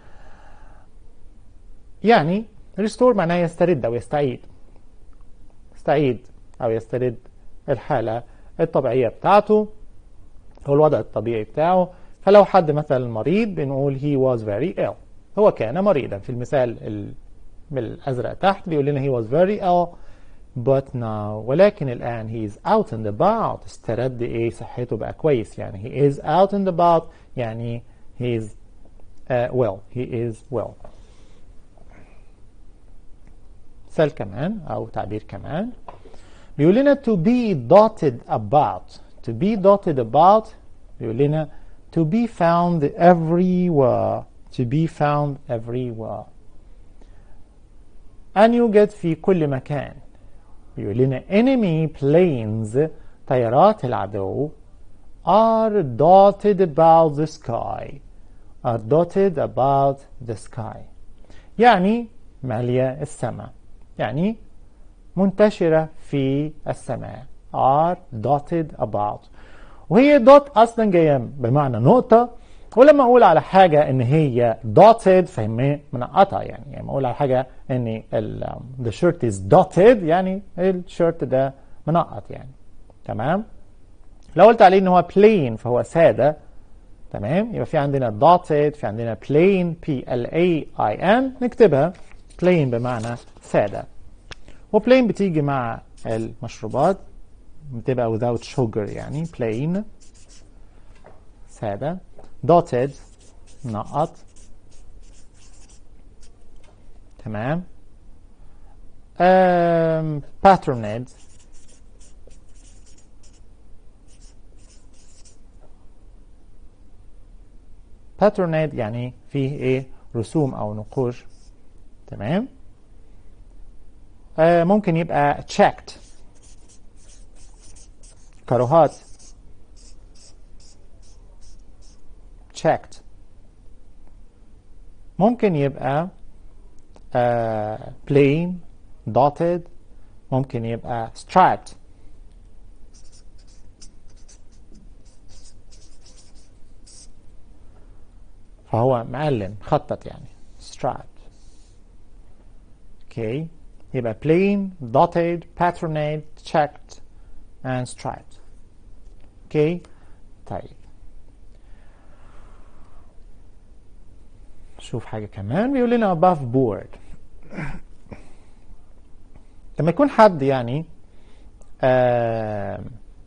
يعني restore معناه يسترد أو يستعيد يستعيد أو يسترد الحالة الطبيعية بتاعته هو الوضع الطبيعي بتاعه فلو حد مثلا مريض بنقول he was very ill هو كان مريضا في المثال بالأزرق تحت بيقول لنا he was very ill but now ولكن الآن he is out and about استرد إيه صحته بقى كويس يعني he is out and about يعني he is uh, well he is well مثال كمان أو تعبير كمان بيقول لنا to be dotted about to be dotted about بيقول لنا to be found everywhere to be found everywhere أن يوجد في كل مكان بيقول لنا enemy planes طيارات العدو are dotted about the sky are dotted about the sky يعني مالية السماء يعني منتشرة في السماء are dotted about وهي دوت أصلا جاية بمعنى نقطة ولما أقول على حاجة إن هي dotted فهي منقطة يعني يعني أقول على حاجة إن the shirt is dotted يعني الشيرت ده منقط يعني تمام لو قلت عليه إن هو plain فهو سادة تمام يبقى في عندنا dotted في عندنا plain P L A I N نكتبها plain بمعنى سادة وبلين بتيجي مع المشروبات بتبقى without sugar يعني plain سادة dotted نقط تمام um, patroned patroned يعني فيه ايه رسوم او نقوش تمام آه ممكن يبقى checked كروهات checked ممكن يبقى آه plain dotted ممكن يبقى striped فهو معلم خطط يعني striped okay يبقى plain, dotted, patroned, checked and striped. اوكي طيب شوف حاجة كمان بيقول لنا above board لما يكون حد يعني آه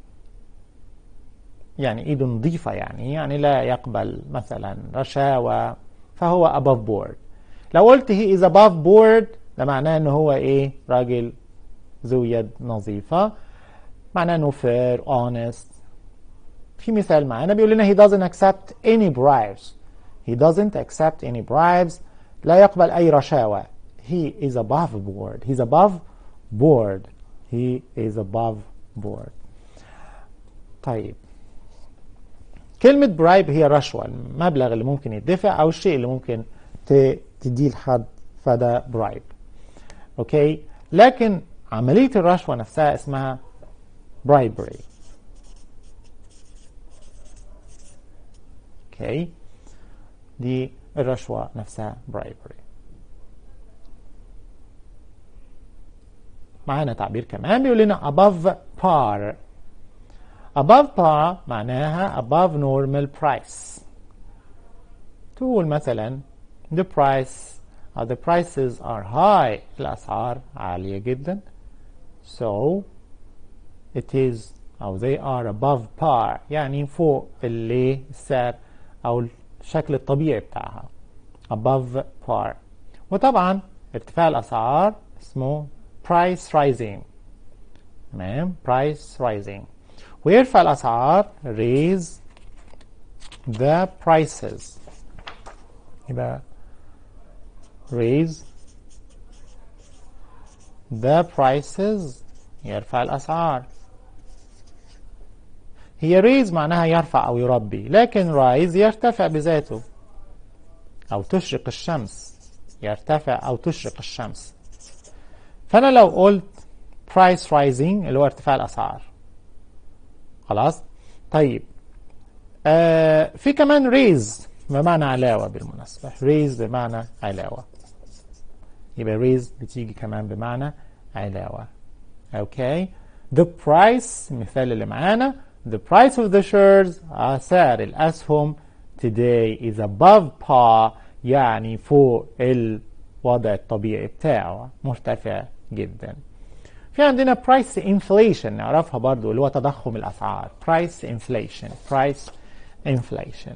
يعني ايده نظيفة يعني يعني لا يقبل مثلا رشاوى فهو above board لو قلت he is above board ده معناه ان هو ايه راجل ذو يد نظيفة معناه انه fair honest في مثال معانا بيقول لنا he doesn't accept any bribes he doesn't accept any bribes لا يقبل اي رشاوى he is above board he's above board he is above board طيب كلمة برايب هي رشوة المبلغ اللي ممكن يدفع أو الشيء اللي ممكن تديه لحد فده برايب أوكي لكن عملية الرشوة نفسها اسمها bribery اوكي دي الرشوة نفسها bribery معانا تعبير كمان بيقول لنا above par above par معناها above normal price تقول مثلا the price or the prices are high الأسعار عالية جدا so it is أو they are above par يعني فوق اللي السعر أو الشكل الطبيعي بتاعها above par وطبعا ارتفاع الأسعار اسمه price rising تمام price rising ويرفع الأسعار raise the prices يبقى raise the prices يرفع الأسعار هي raise معناها يرفع أو يربي لكن rise يرتفع بذاته أو تشرق الشمس يرتفع أو تشرق الشمس فأنا لو قلت price rising اللي هو ارتفاع الأسعار خلاص طيب آه في كمان raise بمعنى علاوة بالمناسبة raise بمعنى علاوة يبقى raise بتيجي كمان بمعنى علاوة اوكي the price المثال اللي معانا the price of the shares سعر الأسهم today is above par يعني فوق الوضع الطبيعي بتاعه مرتفع جدا في عندنا price inflation نعرفها برضو اللي هو تضخم الأسعار price inflation price inflation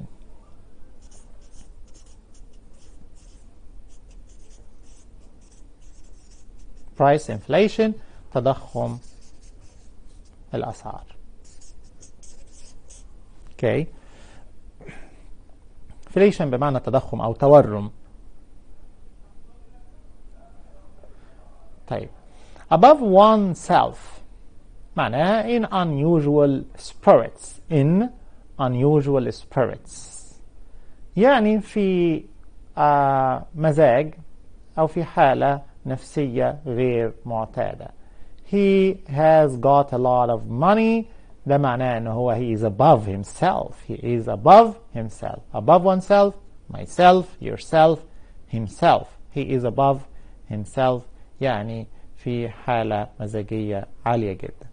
price inflation تضخم الأسعار اوكي inflation بمعنى تضخم أو تورم طيب above oneself معناها in unusual spirits in unusual spirits يعني في آه مزاج أو في حالة نفسية غير معتادة he has got a lot of money ده معناه انه هو he is above himself he is above himself above oneself myself yourself himself he is above himself يعني في حالة مزاجية عالية جدا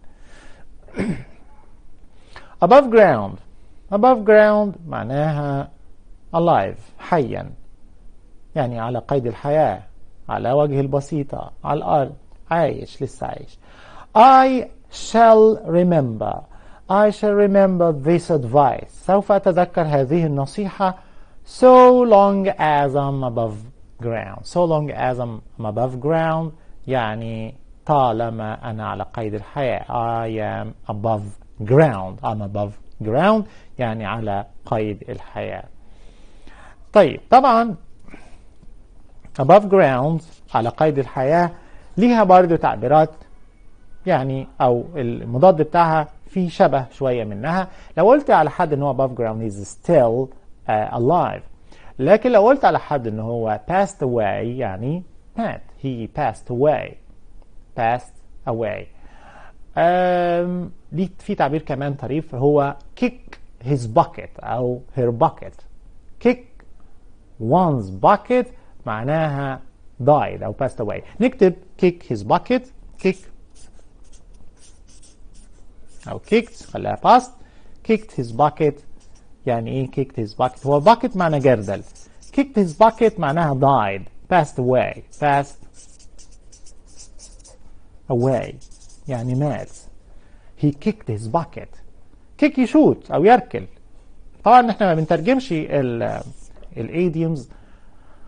above ground above ground معناها alive حيا يعني على قيد الحياة على وجه البسيطة على الأرض عايش لسه عايش I shall remember I shall remember this advice سوف أتذكر هذه النصيحة so long as I'm above ground so long as I'm above ground يعني طالما أنا على قيد الحياة I am above ground I'm above ground يعني على قيد الحياة طيب طبعا above ground على قيد الحياة ليها برضو تعبيرات يعني أو المضاد بتاعها في شبه شوية منها لو قلت على حد ان هو above ground is still uh, alive لكن لو قلت على حد ان هو passed away يعني مات he passed away passed away um, ليه في تعبير كمان طريف هو kick his bucket أو her bucket kick one's bucket معناها died أو passed away نكتب kick his bucket kick أو kicked خليها past kicked his bucket يعني إيه kicked his bucket هو bucket معنى جردل kicked his bucket معناها died passed away passed away يعني مات he kicked his bucket kick يشوت أو يركل طبعا احنا ما بنترجمش الايديومز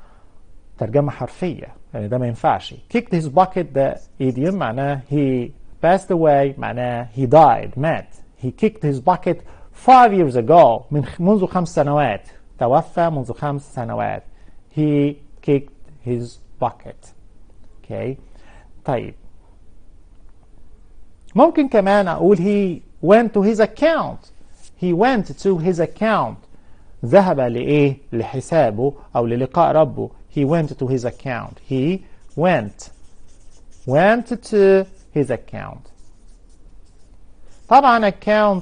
ترجمة حرفية يعني ده ما ينفعش kicked his bucket ده idiom معناه he passed away معناه he died مات he kicked his bucket five years ago من منذ خمس سنوات توفى منذ خمس سنوات he kicked his bucket okay طيب ممكن كمان أقول he went to his account he went to his account ذهب لإيه لحسابه أو للقاء ربه he went to his account he went went to his account طبعا account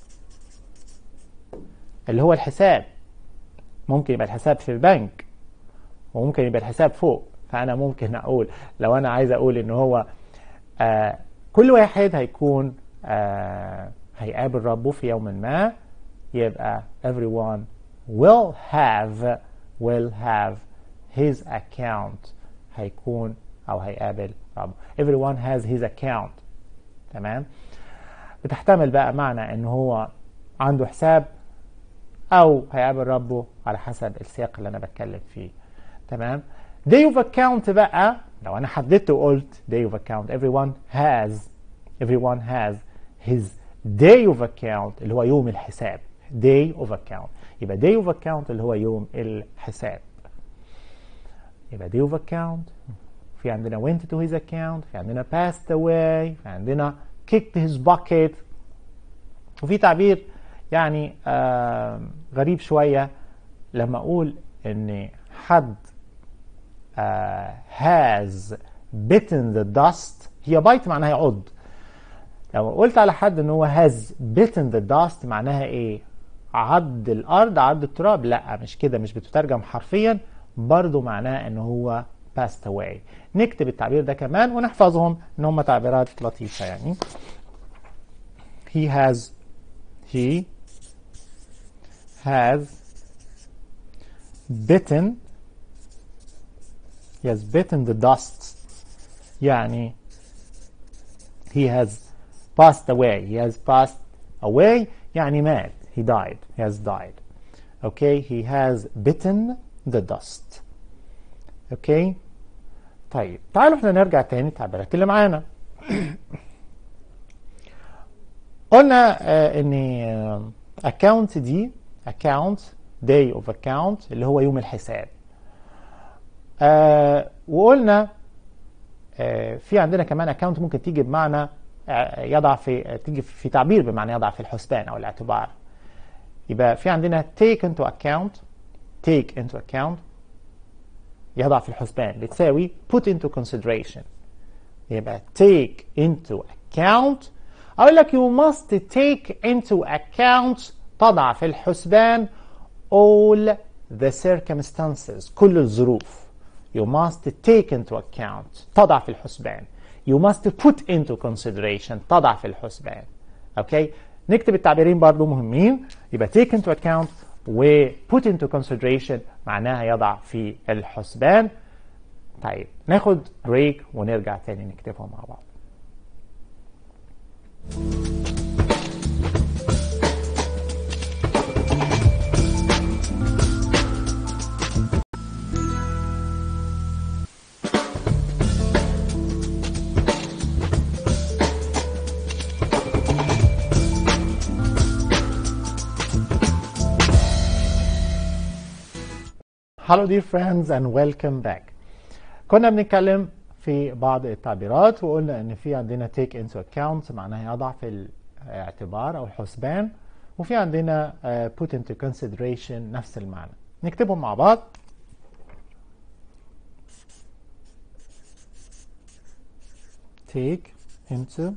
اللي هو الحساب ممكن يبقى الحساب في البنك وممكن يبقى الحساب فوق فأنا ممكن أقول لو أنا عايز أقول إن هو آه كل واحد هيكون آه هيقابل ربه في يوم ما يبقى everyone will have will have his account هيكون أو هيقابل ربه everyone has his account تمام بتحتمل بقى معنى إن هو عنده حساب أو هيقابل ربه على حسب السياق اللي أنا بتكلم فيه تمام day of account بقى لو أنا حددت وقلت day of account everyone has everyone has his day of account اللي هو يوم الحساب day of account يبقى day of account اللي هو يوم الحساب يبقى day of account في عندنا went to his account في عندنا passed away في عندنا kicked his bucket وفي تعبير يعني آه غريب شوية لما أقول إن حد آه has bitten the dust هي بايت معناها يعض لو قلت على حد ان هو has bitten the dust معناها ايه عض الارض عض التراب لا مش كده مش بتترجم حرفيا برضو معناه ان هو passed away نكتب التعبير ده كمان ونحفظهم ان هم تعبيرات لطيفة يعني he has he has bitten he has bitten the dust يعني he has passed away he has passed away يعني مات he died he has died okay he has bitten the dust okay طيب تعالوا احنا نرجع تاني التعبيرات اللي معانا قلنا آه ان آه account دي account day of account اللي هو يوم الحساب آه وقلنا آه في عندنا كمان account ممكن تيجي بمعنى آه يضع في تيجي في تعبير بمعنى يضع في الحسبان او الاعتبار يبقى في عندنا take into account take into account يضع في الحسبان بتساوي put into consideration يبقى take into account أقول لك you must take into account تضع في الحسبان all the circumstances كل الظروف you must take into account تضع في الحسبان you must put into consideration تضع في الحسبان اوكي okay. نكتب التعبيرين برضو مهمين يبقى take into account و put into consideration معناها يضع في الحسبان طيب ناخد بريك ونرجع تاني نكتبهم مع بعض Hello dear friends and welcome back. كنا بنتكلم في بعض التعبيرات وقلنا ان في عندنا take into account معناها يضع في الاعتبار او الحسبان وفي عندنا uh, put into consideration نفس المعنى. نكتبهم مع بعض. take into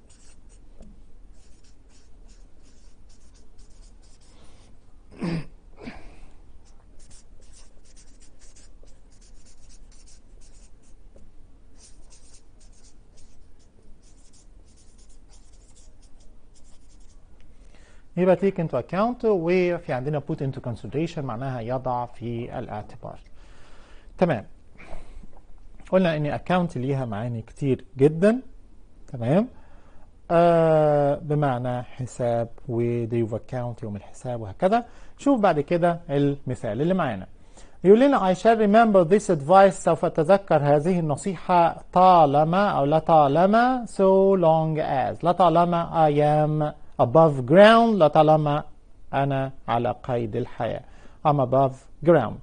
يبقى take into account وفي عندنا put into consideration معناها يضع في الاعتبار تمام قلنا ان account ليها معاني كتير جدا تمام آه بمعنى حساب و day of account يوم الحساب وهكذا شوف بعد كده المثال اللي معانا يقول لنا I shall remember this advice سوف أتذكر هذه النصيحة طالما أو لطالما so long as لطالما I am above ground لطالما أنا على قيد الحياة I'm above ground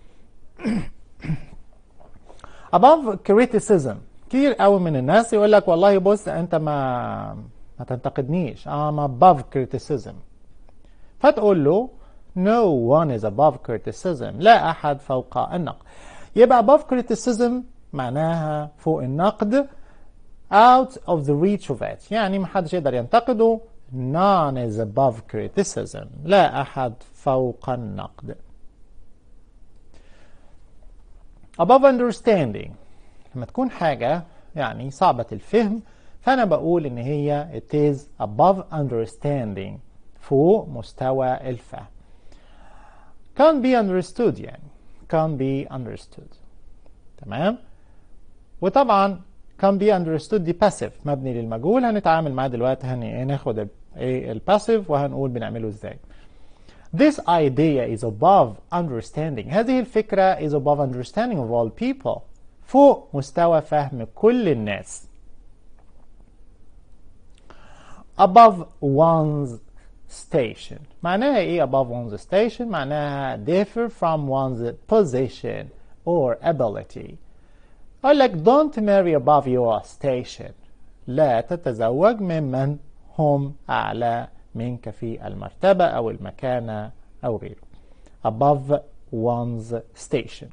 above criticism كتير قوي من الناس يقول لك والله بص انت ما ما تنتقدنيش I'm above criticism فتقول له no one is above criticism لا أحد فوق النقد يبقى above criticism معناها فوق النقد out of the reach of it يعني ما حدش يقدر ينتقده none is above criticism لا أحد فوق النقد above understanding لما تكون حاجة يعني صعبة الفهم فأنا بقول إن هي it is above understanding فوق مستوى الفهم can be understood يعني can be understood تمام وطبعا can be understood دي passive مبني للمجهول هنتعامل معاه دلوقتي هناخد ايه الباسيف وهنقول بنعمله ازاي This idea is above understanding هذه الفكرة is above understanding of all people فوق مستوى فهم كل الناس above one's station معناها ايه above one's station معناها differ from one's position or ability أقول لك don't marry above your station لا تتزوج ممن هم أعلى منك في المرتبة أو المكانة أو غيره above one's station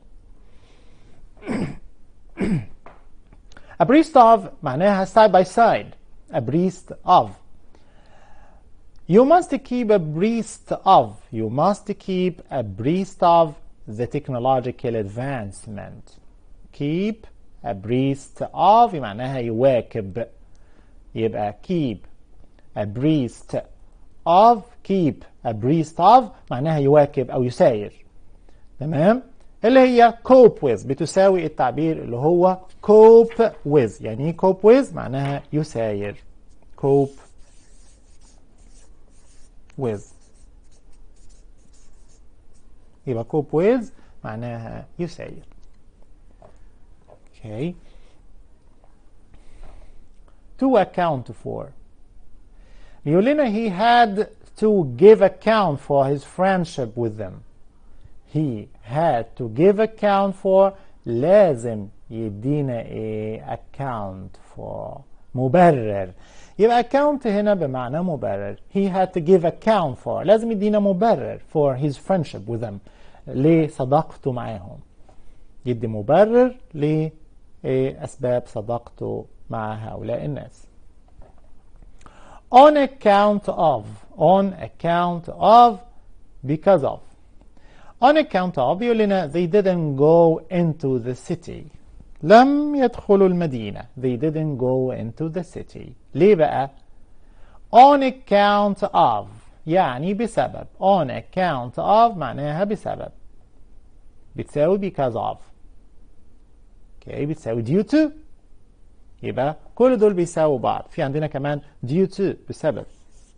abreast of معناها side by side abreast of You must keep abreast of you must keep abreast of the technological advancement keep abreast of معناها يواكب يبقى keep abreast of keep abreast of معناها يواكب أو يساير تمام اللي هي cope with بتساوي التعبير اللي هو cope with يعني ايه cope with معناها يساير cope with يبقى cope with معناها يساير okay to account for بيقول لنا he had to give account for his friendship with them he had to give account for لازم يدينا ايه account for مبرر يبقى account هنا بمعنى مبرر he had to give account for لازم يدينا مبرر for his friendship with them لصداقته معاهم يدي مبرر لأسباب صداقته مع هؤلاء الناس on account of on account of because of on account of يقول لنا they didn't go into the city لم يدخلوا المدينة they didn't go into the city ليه بقى on account of يعني بسبب on account of معناها بسبب بتساوي because of okay بتساوي due to يبقى كل دول بيساووا بعض في عندنا كمان due to بسبب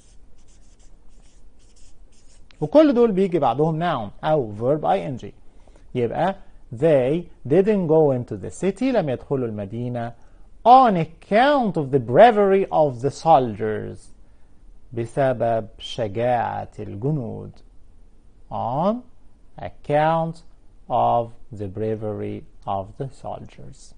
وكل دول بيجي بعدهم noun أو verb ing يبقى they didn't go into the city لم يدخلوا المدينة on account of the bravery of the soldiers بسبب شجاعة الجنود on account of the bravery of the soldiers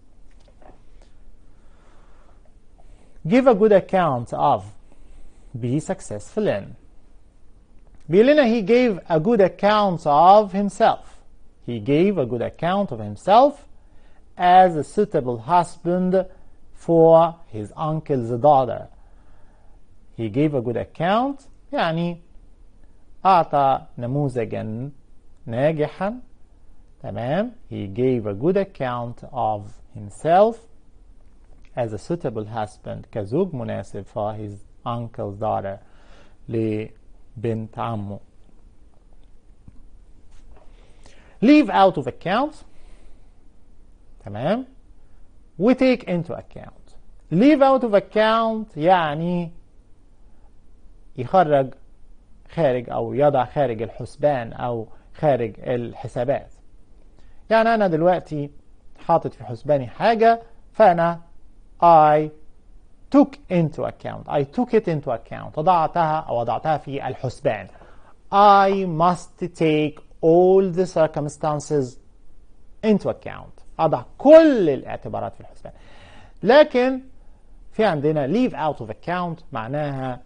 give a good account of be successful in بيقول لنا he gave a good account of himself he gave a good account of himself as a suitable husband for his uncle's daughter he gave a good account يعني أعطى نموذجا ناجحا تمام he gave a good account of himself as a suitable husband كزوج مناسب for his uncle's daughter لبنت عمه leave out of account تمام و take into account leave out of account يعني يخرج خارج أو يضع خارج الحسبان أو خارج الحسابات يعني أنا دلوقتي حاطط في حسباني حاجة فأنا I took into account I took it into account وضعتها أو وضعتها في الحسبان I must take all the circumstances into account أضع كل الاعتبارات في الحسبان لكن في عندنا leave out of account معناها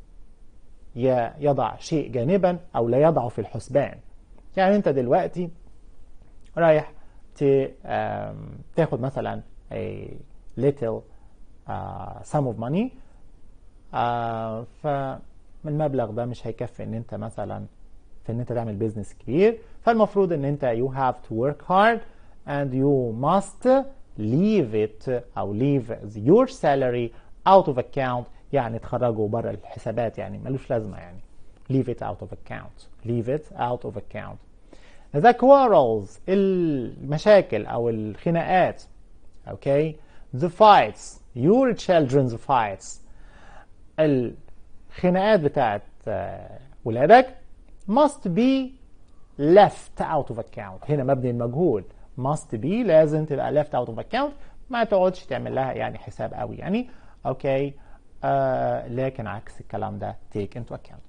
يضع شيء جانبا أو لا يضعه في الحسبان يعني أنت دلوقتي رايح تاخد مثلا a little uh, sum of money uh, فالمبلغ ده مش هيكفي ان انت مثلا في ان انت تعمل بيزنس كبير فالمفروض ان انت you have to work hard and you must leave it او leave your salary out of account يعني تخرجه بره الحسابات يعني ملوش لازمه يعني leave it out of account leave it out of account the quarrels المشاكل او الخناقات okay the fights your children's fights الخناقات بتاعت ولادك must be left out of account هنا مبني المجهول must be لازم تبقى left out of account ما تقعدش تعمل لها يعني حساب قوي يعني اوكي آه لكن عكس الكلام ده take into account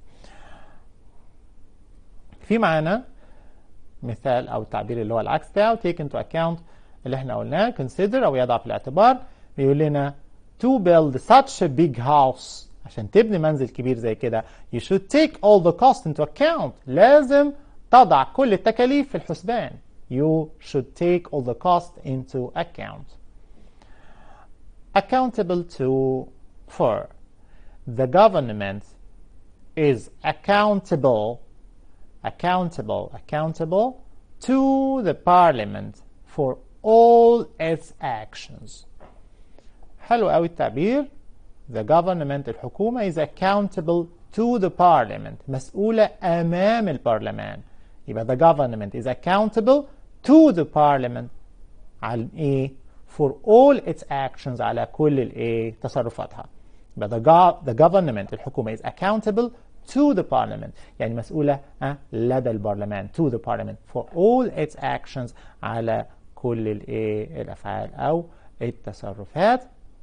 في معانا مثال او التعبير اللي هو العكس بتاعه take into account اللي احنا قلناه consider او يضع في الاعتبار بيقول لنا to build such a big house عشان تبني منزل كبير زي كده you should take all the cost into account لازم تضع كل التكاليف في الحسبان you should take all the cost into account accountable to for the government is accountable accountable accountable to the parliament for all its actions حلو قوي التعبير the government الحكومة is accountable to the parliament مسؤولة أمام البرلمان يبقى the government is accountable to the parliament على إيه for all its actions على كل الإيه تصرفاتها يبقى the, go the government الحكومة is accountable to the parliament يعني مسؤولة أه لدى البرلمان to the parliament for all its actions على كل الإيه الأفعال أو التصرفات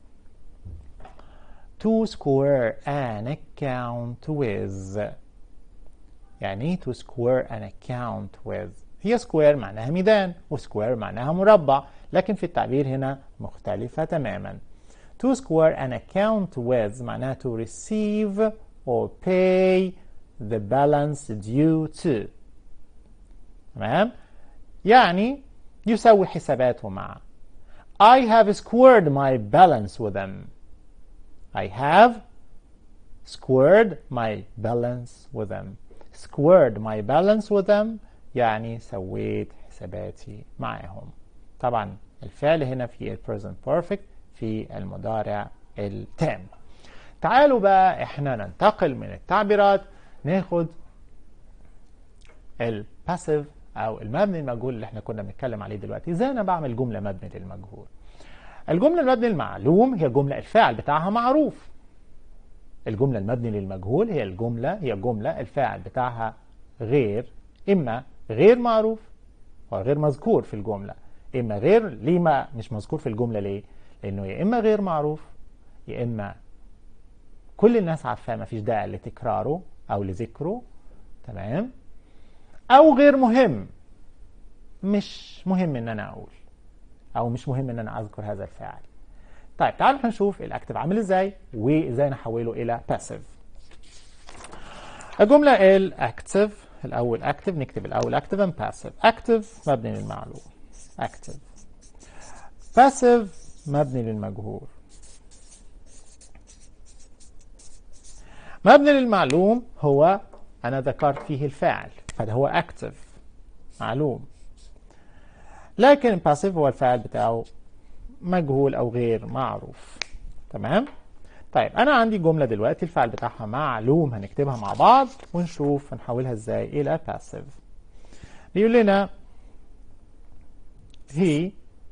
to square an account with يعني ايه to square an account with هي square معناها ميدان وسكوير معناها مربع لكن في التعبير هنا مختلفة تماما to square an account with معناها to receive or pay the balance due to تمام يعني يسوي حساباته مع I have squared my balance with them I have squared my balance with them squared my balance with them يعني سويت حساباتي معهم طبعا الفعل هنا في present perfect في المضارع التام تعالوا بقى احنا ننتقل من التعبيرات ناخد الباسيف او المبني المجهول اللي احنا كنا بنتكلم عليه دلوقتي ازاي انا بعمل جمله مبني للمجهول الجمله المبني المعلوم هي جمله الفاعل بتاعها معروف الجمله المبني للمجهول هي الجمله هي جمله الفاعل بتاعها غير اما غير معروف وغير مذكور في الجمله اما غير ليه ما مش مذكور في الجمله ليه لانه يا اما غير معروف يا اما كل الناس عارفاه مفيش داعي لتكراره او لذكره تمام او غير مهم مش مهم ان انا اقول او مش مهم ان انا اذكر هذا الفاعل طيب تعالوا نشوف الاكتف عامل ازاي وازاي نحوله الى باسيف الجمله الاكتف الاول اكتف نكتب الاول اكتف and باسيف اكتف مبني للمعلوم اكتف باسيف مبني للمجهول مبني للمعلوم هو انا ذكرت فيه الفاعل فده هو اكتف معلوم لكن باسيف هو الفاعل بتاعه مجهول او غير معروف تمام طيب انا عندي جمله دلوقتي الفعل بتاعها معلوم هنكتبها مع بعض ونشوف هنحولها ازاي الى passive بيقول لنا he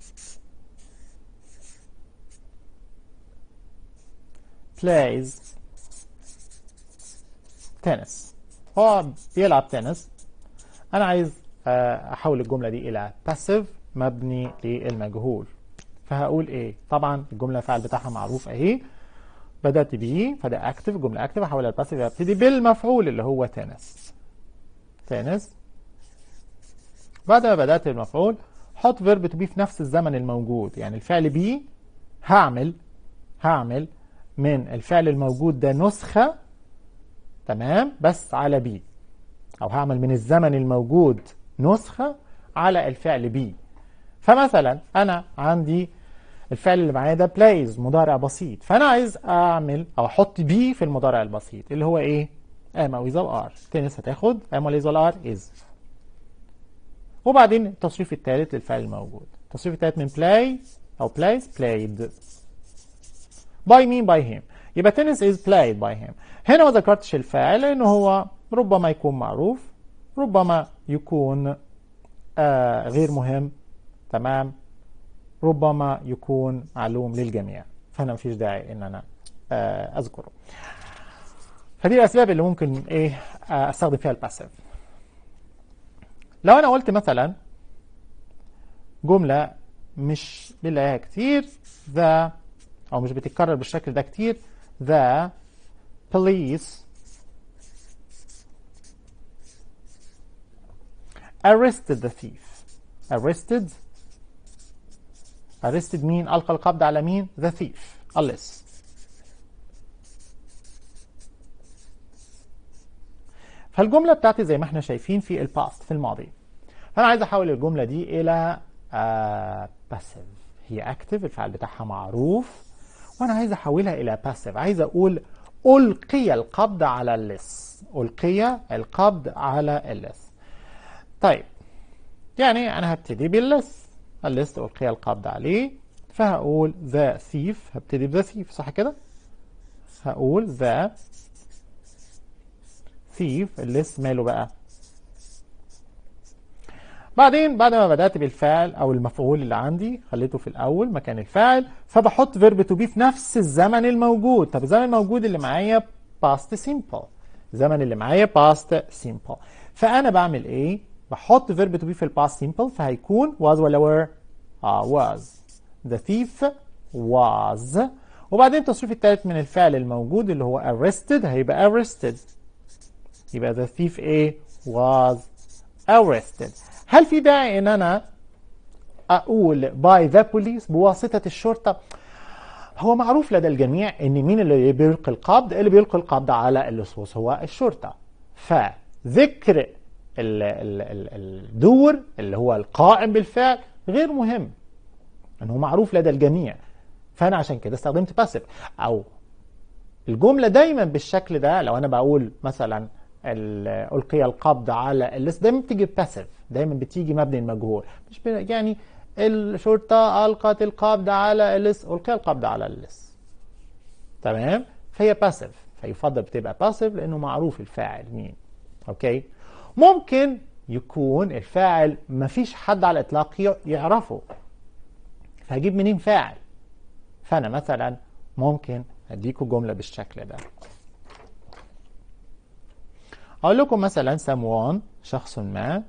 plays tennis هو بيلعب تنس انا عايز آه، احول الجمله دي الى passive مبني للمجهول فهقول ايه طبعا الجمله الفعل بتاعها معروف اهي بدات بيه فده اكتف جمله اكتف احولها لباسيف ابتدي بالمفعول اللي هو تنس تنس بعد ما بدات المفعول حط فيرب تو بي في نفس الزمن الموجود يعني الفعل بي هعمل هعمل من الفعل الموجود ده نسخه تمام بس على بي او هعمل من الزمن الموجود نسخه على الفعل بي فمثلا انا عندي الفعل اللي معايا ده بلايز مضارع بسيط فانا عايز اعمل او احط بي في المضارع البسيط اللي هو ايه ام او از او ار تنس هتاخد ام ولا از ولا ار از وبعدين التصريف الثالث للفعل الموجود التصريف الثالث من بلاي او بلايز بلايد باي مين باي هيم يبقى تنس از بلايد باي هيم هنا ما ذكرتش الفاعل لانه هو ربما يكون معروف ربما يكون آه غير مهم تمام ربما يكون معلوم للجميع فانا مفيش داعي ان انا آه اذكره فدي الاسباب اللي ممكن ايه آه استخدم فيها الباسيف لو انا قلت مثلا جمله مش بنلاقيها كتير ذا او مش بتتكرر بالشكل ده كتير ذا police arrested the thief arrested arrested مين ألقى القبض على مين the thief اللص فالجملة بتاعتي زي ما احنا شايفين في الباست في الماضي فأنا عايز أحول الجملة دي إلى باسيف هي اكتف الفعل بتاعها معروف وأنا عايز أحولها إلى باسيف عايز أقول ألقي القبض على اللص ألقي القبض على اللص طيب يعني أنا هبتدي باللص اللص ألقي القبض عليه فهقول ذا ثيف هبتدي بذا ثيف صح كده هقول ذا ثيف اللص ماله بقى بعدين بعد ما بدأت بالفعل أو المفعول اللي عندي خليته في الأول مكان الفاعل فبحط فيرب تو بي في نفس الزمن الموجود طب الزمن الموجود اللي معايا past simple الزمن اللي معايا past simple فأنا بعمل إيه؟ بحط فيرب تو بي في الباست simple فهيكون was ولا were؟ آه was the thief was وبعدين التصريف الثالث من الفعل الموجود اللي هو arrested هيبقى arrested يبقى the thief ايه was arrested هل في داعي ان انا اقول by the police بواسطة الشرطة هو معروف لدى الجميع ان مين اللي بيلقي القبض اللي بيلقي القبض على اللصوص هو الشرطة فذكر ال ال ال الدور اللي هو القائم بالفعل غير مهم انه معروف لدى الجميع فانا عشان كده استخدمت باسيف او الجمله دايما بالشكل ده لو انا بقول مثلا القي القبض على اللص دايما بتيجي باسيف دايما بتيجي مبني المجهول مش يعني الشرطه القت القبض على اللص القي القبض على اللص تمام فهي باسيف فيفضل بتبقى باسيف لانه معروف الفاعل مين اوكي ممكن يكون الفاعل مفيش حد على الاطلاق يعرفه فهجيب منين فاعل فانا مثلا ممكن اديكم جمله بالشكل ده اقول لكم مثلا someone شخص ما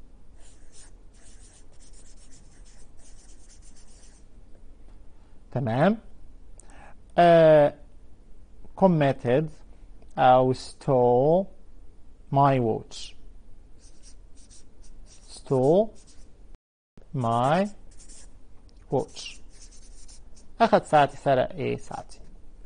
تمام uh, committed او stole my watch stole my watch أخذ ساعتي سرق إيه ساعتي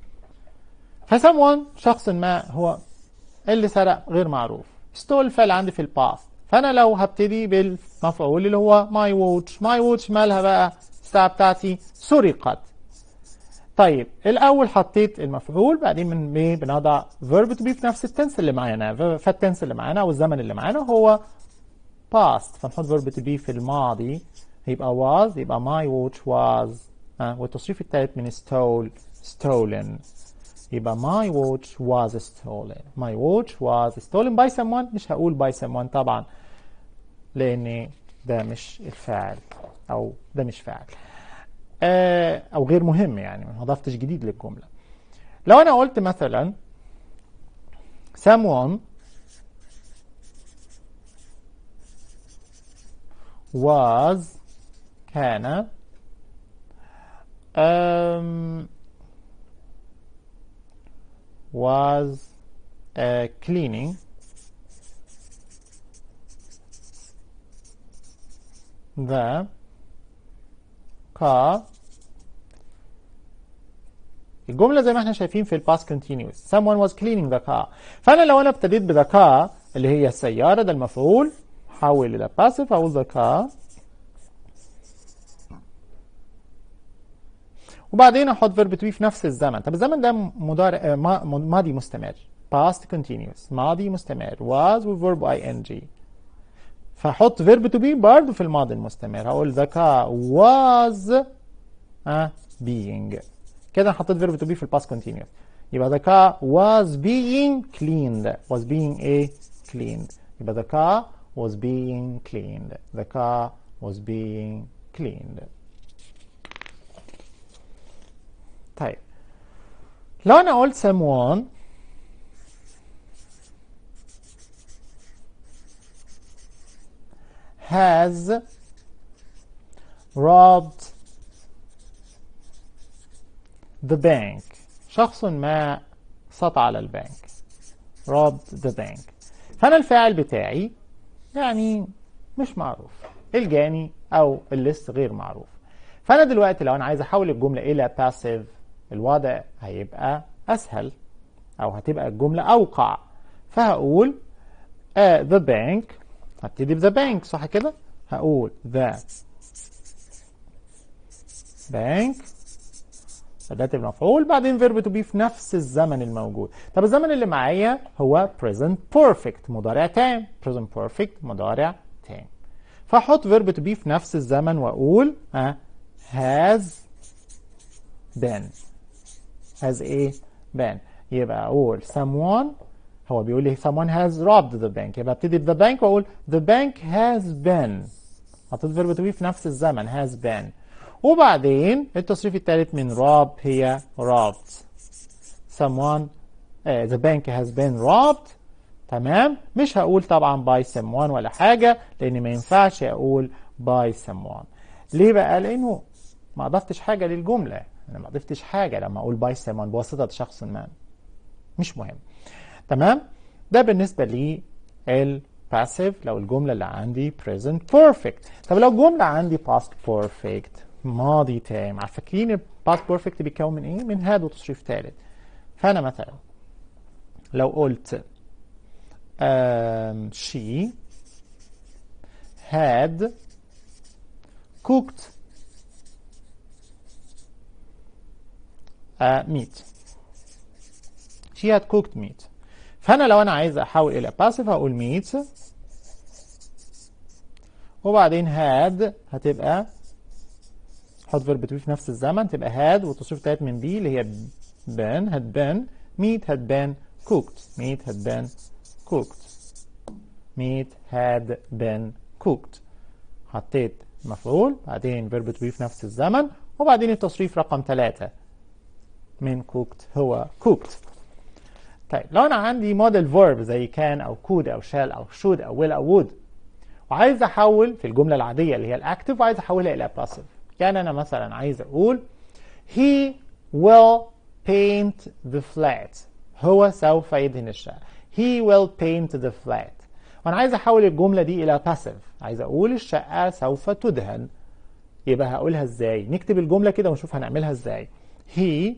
فسمون شخص ما هو اللي سرق غير معروف ستول الفعل عندي في الباست فأنا لو هبتدي بالمفعول اللي هو ماي ووتش ماي ووتش مالها بقى الساعة بتاعتي سرقت طيب الأول حطيت المفعول بعدين من ايه بنضع فيرب تو بي في نفس التنس اللي معانا فالتنس اللي معانا أو الزمن اللي معانا هو past فنحط فيرب تو بي في الماضي يبقى was يبقى my watch was ها والتصريف الثالث من stole stolen يبقى my watch was stolen my watch was stolen by someone مش هقول by someone طبعا لان ده مش الفاعل او ده مش فاعل آه او غير مهم يعني ما اضفتش جديد للجمله لو انا قلت مثلا someone was كان um, was uh, cleaning the car الجملة زي ما احنا شايفين في الباست continuous someone was cleaning the car فأنا لو أنا ابتديت ب the car اللي هي السيارة ده المفعول حول إلى passive أقول the car وبعدين احط فيرب تو بي في نفس الزمن طب الزمن ده مضارع ماضي مستمر past continuous ماضي مستمر was وفيرب اي ان جي فاحط فيرب تو بي برضه في الماضي المستمر هقول the car was uh, being كده حطيت فيرب تو بي في الباست continuous يبقى the car was being cleaned was being a cleaned يبقى the car was being cleaned the car was being cleaned طيب لو انا قلت someone has robbed the bank شخص ما سطع على البنك robbed the bank فأنا الفاعل بتاعي يعني مش معروف الجاني أو الليست غير معروف فأنا دلوقتي لو أنا عايز أحول الجملة إلى passive الوضع هيبقى أسهل أو هتبقى الجملة أوقع فهقول uh, the bank هبتدي ب the bank صح كده؟ هقول the bank أداة المفعول بعدين فيرب تو بي في نفس الزمن الموجود طب الزمن اللي معايا هو present perfect مضارع تام present perfect مضارع تام فاحط فيرب تو بي في نفس الزمن واقول ها has been has ايه been يبقى اقول someone هو بيقول لي someone has robbed the bank يبقى ابتدي ب the bank واقول the bank has been حطيت فيرب تو بي في نفس الزمن has been وبعدين التصريف الثالث من rob هي robbed someone uh, the bank has been robbed تمام مش هقول طبعا by someone ولا حاجة لأن ما ينفعش أقول by someone ليه بقى لأنه ما أضفتش حاجة للجملة أنا ما أضفتش حاجة لما أقول by someone بواسطة شخص ما مش مهم تمام ده بالنسبة لي الباسيف لو الجملة اللي عندي present perfect طب لو الجملة عندي past perfect ماضي تام فاكرين الباست بيرفكت بيتكون من ايه؟ من هاد وتصريف ثالث فانا مثلا لو قلت um, she had cooked uh, meat she had cooked meat فانا لو انا عايز احول الى باسيف هقول meat وبعدين had هتبقى حط فيرب تو في نفس الزمن تبقى had والتصريف التالت من بي اللي هي been had been meat had been cooked meat had been cooked meat had been cooked حطيت مفعول بعدين فيرب تو في نفس الزمن وبعدين التصريف رقم ثلاثة من cooked هو cooked طيب لو انا عندي موديل فيرب زي كان او كود او شال او should او will او would وعايز احول في الجمله العاديه اللي هي الاكتف وعايز احولها الى باسيف يعني أنا مثلا عايز أقول he will paint the flat هو سوف يدهن الشقة he will paint the flat وأنا عايز أحول الجملة دي إلى passive عايز أقول الشقة سوف تدهن يبقى هقولها إزاي نكتب الجملة كده ونشوف هنعملها إزاي he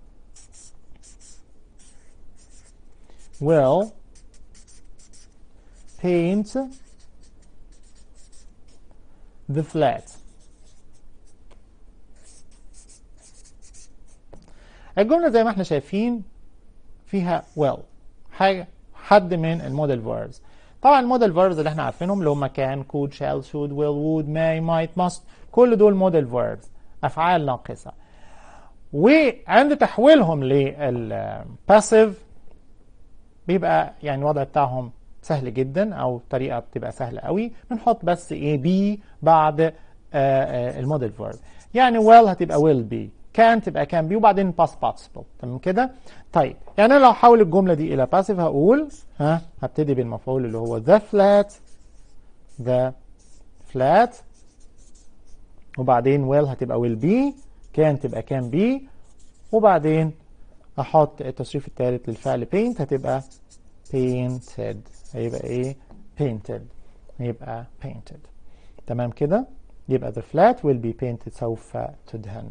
will paint the flat الجملة زي ما احنا شايفين فيها will حاجة حد من الموديل verbs طبعا الموديل verbs اللي احنا عارفينهم اللي هم كان could shall should will would may might must كل دول موديل verbs أفعال ناقصة وعند تحويلهم للباسيف بيبقى يعني الوضع بتاعهم سهل جدا او طريقه بتبقى سهله قوي بنحط بس ايه بي بعد الموديل فيرب يعني will هتبقى will be كان تبقى كان بي وبعدين past participle تمام كده طيب يعني انا لو احول الجمله دي الى passive هقول ها هبتدي بالمفعول اللي هو the flat the flat وبعدين will هتبقى will be كان تبقى can be وبعدين احط التصريف الثالث للفعل paint هتبقى painted هيبقى ايه painted هيبقى painted تمام كده يبقى the flat will be painted سوف تدهن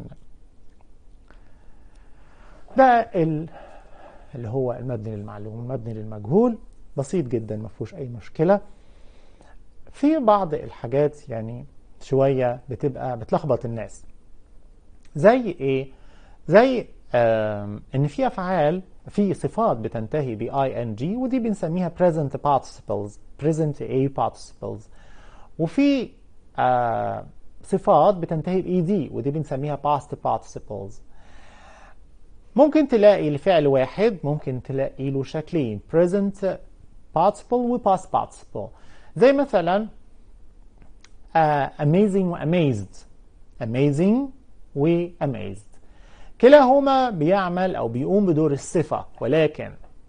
ده ال... اللي هو المبني للمعلوم المبني للمجهول بسيط جدا ما فيهوش اي مشكله في بعض الحاجات يعني شويه بتبقى بتلخبط الناس زي ايه زي ان في افعال في صفات بتنتهي ب ing ودي بنسميها present participles present a participles وفي آه صفات بتنتهي ب ed ودي بنسميها past participles ممكن تلاقي لفعل واحد ممكن تلاقي له شكلين present participle و past participle زي مثلا uh, amazing و amazed amazing و amazed كلاهما بيعمل او بيقوم بدور الصفة ولكن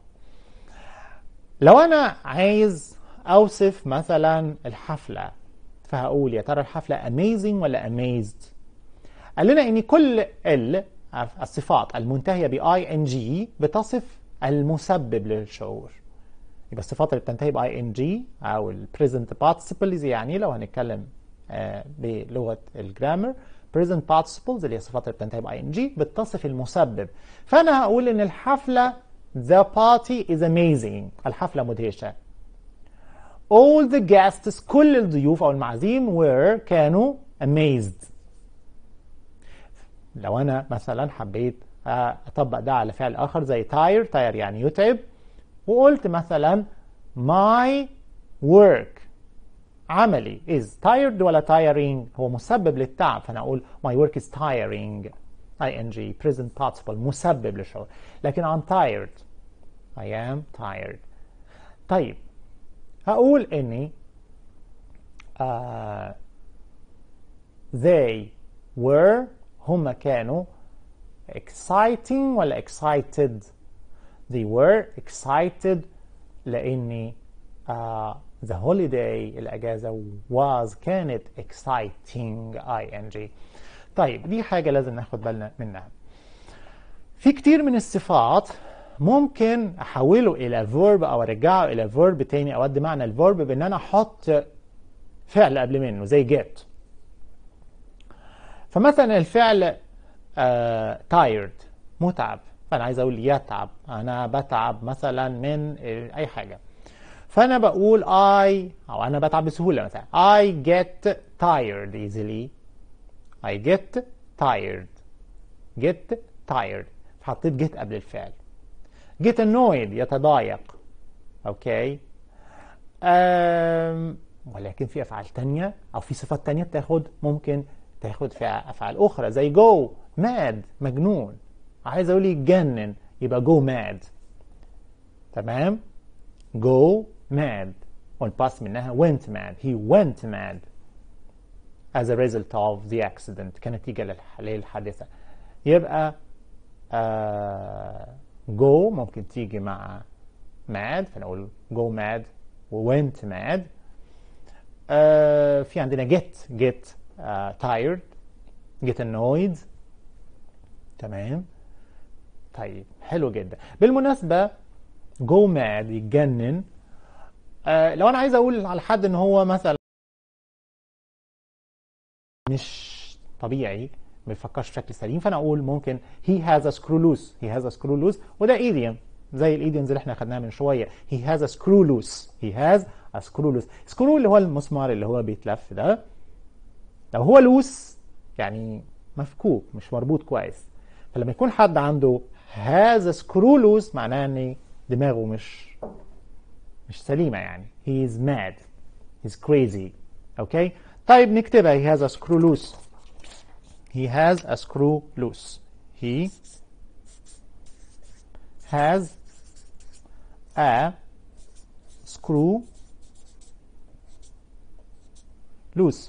لو انا عايز اوصف مثلا الحفلة فهقول يا ترى الحفلة amazing ولا amazed قال لنا ان كل ال الصفات المنتهية ب ing بتصف المسبب للشعور يبقى الصفات اللي بتنتهي ب ing او ال present participles يعني لو هنتكلم آه بلغة الجرامر present participles اللي هي الصفات اللي بتنتهي ب ing بتصف المسبب فأنا هقول إن الحفلة the party is amazing الحفلة مدهشة all the guests كل الضيوف أو المعازيم were كانوا amazed لو أنا مثلا حبيت أطبق ده على فعل آخر زي tired tired يعني يتعب وقلت مثلا my work عملي is tired ولا tiring هو مسبب للتعب فأنا أقول my work is tiring ing present participle مسبب للشعور لكن I'm tired I am tired طيب هقول إني uh, they were هم كانوا exciting ولا excited they were excited لأني uh, the holiday الأجازة was كانت exciting ing طيب دي حاجة لازم ناخد بالنا منها في كتير من الصفات ممكن أحوله إلى verb أو أرجعه إلى verb تاني أو أدي معنى الverb بإن أنا أحط فعل قبل منه زي get فمثلا الفعل uh, tired متعب فأنا عايز أقول يتعب أنا بتعب مثلا من أي حاجة فأنا بقول I أو أنا بتعب بسهولة مثلا I get tired easily I get tired get tired حطيت get قبل الفعل get annoyed يتضايق أوكي أم ولكن في أفعال تانية أو في صفات تانية بتاخد ممكن تاخد في أفعال أخرى زي go mad مجنون عايز أقول يتجنن يبقى go mad تمام go mad والباس منها went mad he went mad as a result of the accident كنتيجة للحادثة يبقى uh, go ممكن تيجي مع mad فنقول go mad و went mad uh, في عندنا get get uh, tired get annoyed تمام طيب حلو جدا بالمناسبة go mad يتجنن آه لو انا عايز اقول على حد ان هو مثلا مش طبيعي ما بيفكرش بشكل سليم فانا اقول ممكن he has a screw loose he has a screw loose وده idiom زي الايديومز اللي احنا خدناها من شويه he has a screw loose he has a screw loose screw اللي هو المسمار اللي هو بيتلف ده لو هو لوس يعني مفكوك مش مربوط كويس فلما يكون حد عنده has a screw loose معناه ان دماغه مش مش سليمة يعني he is mad he's crazy اوكي طيب نكتبها he has a screw loose he has a screw loose he has a screw loose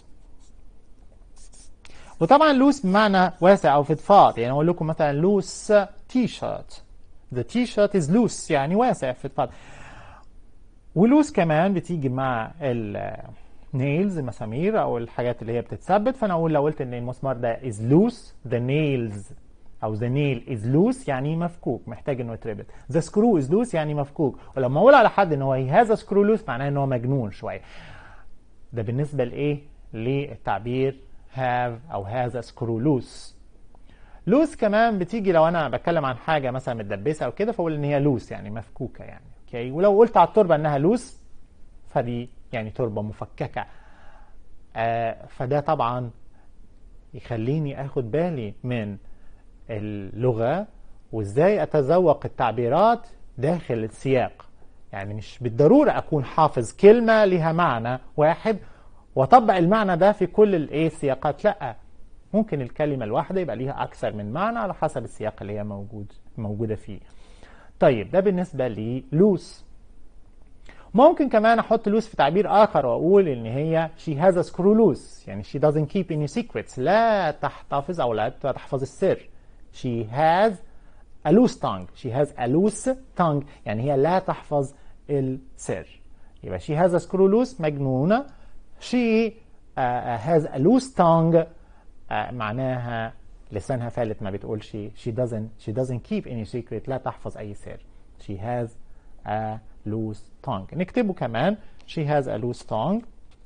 وطبعا لوس بمعنى واسع او فضفاض يعني اقول لكم مثلا لوس تي شيرت the t-shirt is loose يعني واسع فضفاض ولوس كمان بتيجي مع nails المسامير او الحاجات اللي هي بتتثبت فانا اقول لو قلت ان المسمار ده is loose the nails او the nail is loose يعني مفكوك محتاج انه يتربط the screw is loose يعني مفكوك ولما اقول على حد ان هو he has a screw loose معناه ان هو مجنون شويه ده بالنسبه لايه للتعبير have او has a screw loose لوس كمان بتيجي لو انا بتكلم عن حاجه مثلا متدبسه او كده فاقول ان هي لوس يعني مفكوكه يعني اوكي ولو قلت على التربه انها لوس فدي يعني تربه مفككه آه فده طبعا يخليني اخد بالي من اللغه وازاي اتذوق التعبيرات داخل السياق يعني مش بالضروره اكون حافظ كلمه لها معنى واحد واطبق المعنى ده في كل الايه السياقات لا ممكن الكلمة الواحدة يبقى ليها أكثر من معنى على حسب السياق اللي هي موجود موجودة فيه. طيب ده بالنسبة للوس. ممكن كمان أحط لوس في تعبير آخر وأقول إن هي she has a screw loose يعني she doesn't keep any secrets لا تحتفظ أو لا تحفظ السر. She has a loose tongue. She has a loose tongue يعني هي لا تحفظ السر. يبقى she has a screw loose مجنونة. She uh, has a loose tongue آه معناها لسانها فالت ما بتقولش she doesn't she doesn't keep any secret لا تحفظ أي سر she has a loose tongue نكتبه كمان she has a loose tongue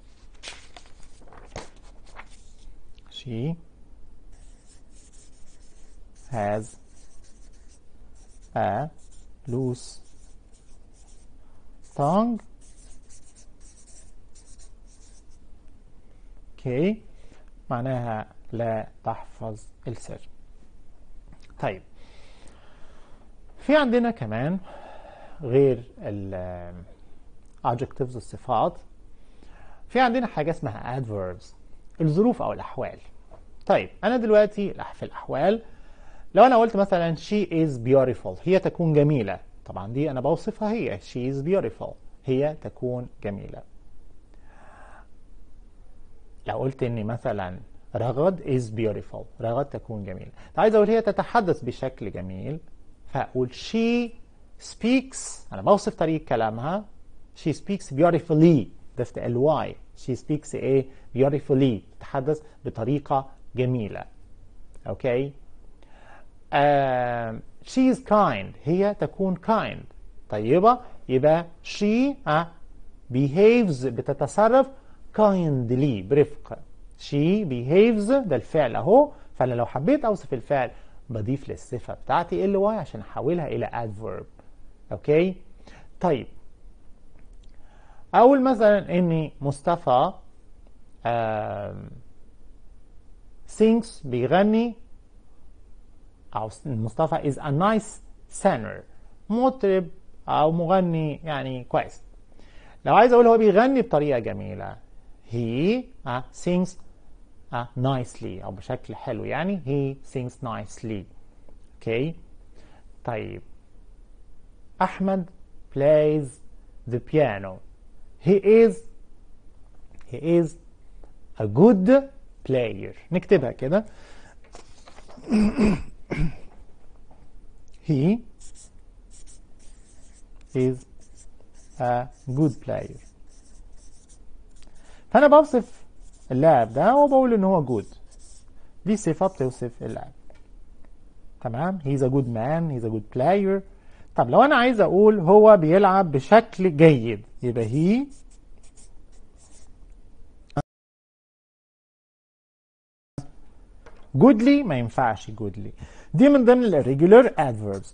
she has a loose tongue okay معناها لا تحفظ السر طيب في عندنا كمان غير ال adjectives الصفات في عندنا حاجة اسمها adverbs الظروف أو الأحوال طيب أنا دلوقتي في الأحوال لو أنا قلت مثلا she is beautiful هي تكون جميلة طبعا دي أنا بوصفها هي she is beautiful هي تكون جميلة لو قلت إني مثلا رغد is beautiful رغد تكون جميلة عايز أقول هي تتحدث بشكل جميل فأقول she speaks أنا بوصف طريقة كلامها she speaks beautifully ضفت ال y she speaks ايه beautifully تتحدث بطريقة جميلة اوكي uh, she is kind هي تكون kind طيبة يبقى she uh, behaves بتتصرف kindly برفق she behaves ده الفعل اهو فانا لو حبيت اوصف الفعل بضيف للصفه بتاعتي ال واي عشان احولها الى adverb اوكي طيب اقول مثلا اني مصطفى sings بيغني او مصطفى is a nice singer مطرب او مغني يعني كويس لو عايز اقول هو بيغني بطريقه جميله he uh, sings uh, nicely أو بشكل حلو يعني he sings nicely okay طيب أحمد plays the piano he is he is a good player نكتبها كده he is a good player فانا بوصف اللاعب ده وبقول ان هو جود دي صفه بتوصف اللاعب تمام he's a good man he's a good player طب لو انا عايز اقول هو بيلعب بشكل جيد يبقى he goodly ما ينفعش goodly دي من ضمن الريجولار adverbs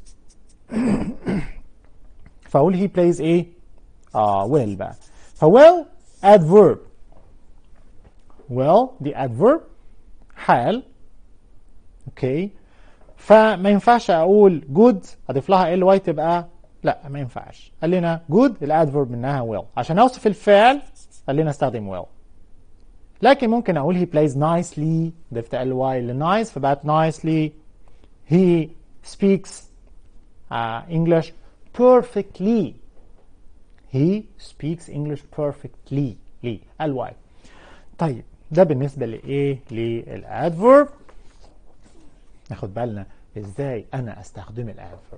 فاقول he plays ايه اه well بقى فويل adverb well دي adverb حال اوكي فما ينفعش اقول good اضيف لها ال واي تبقى لا ما ينفعش قال لنا good الادفرب منها well عشان اوصف الفعل قال لنا استخدم well لكن ممكن اقول he plays nicely ضفت ال واي لنايس فبقت nicely he speaks uh, English perfectly he speaks English perfectly لي ال واي طيب ده بالنسبة لإيه؟ للأدفرب ناخد بالنا إزاي أنا أستخدم الأدفرب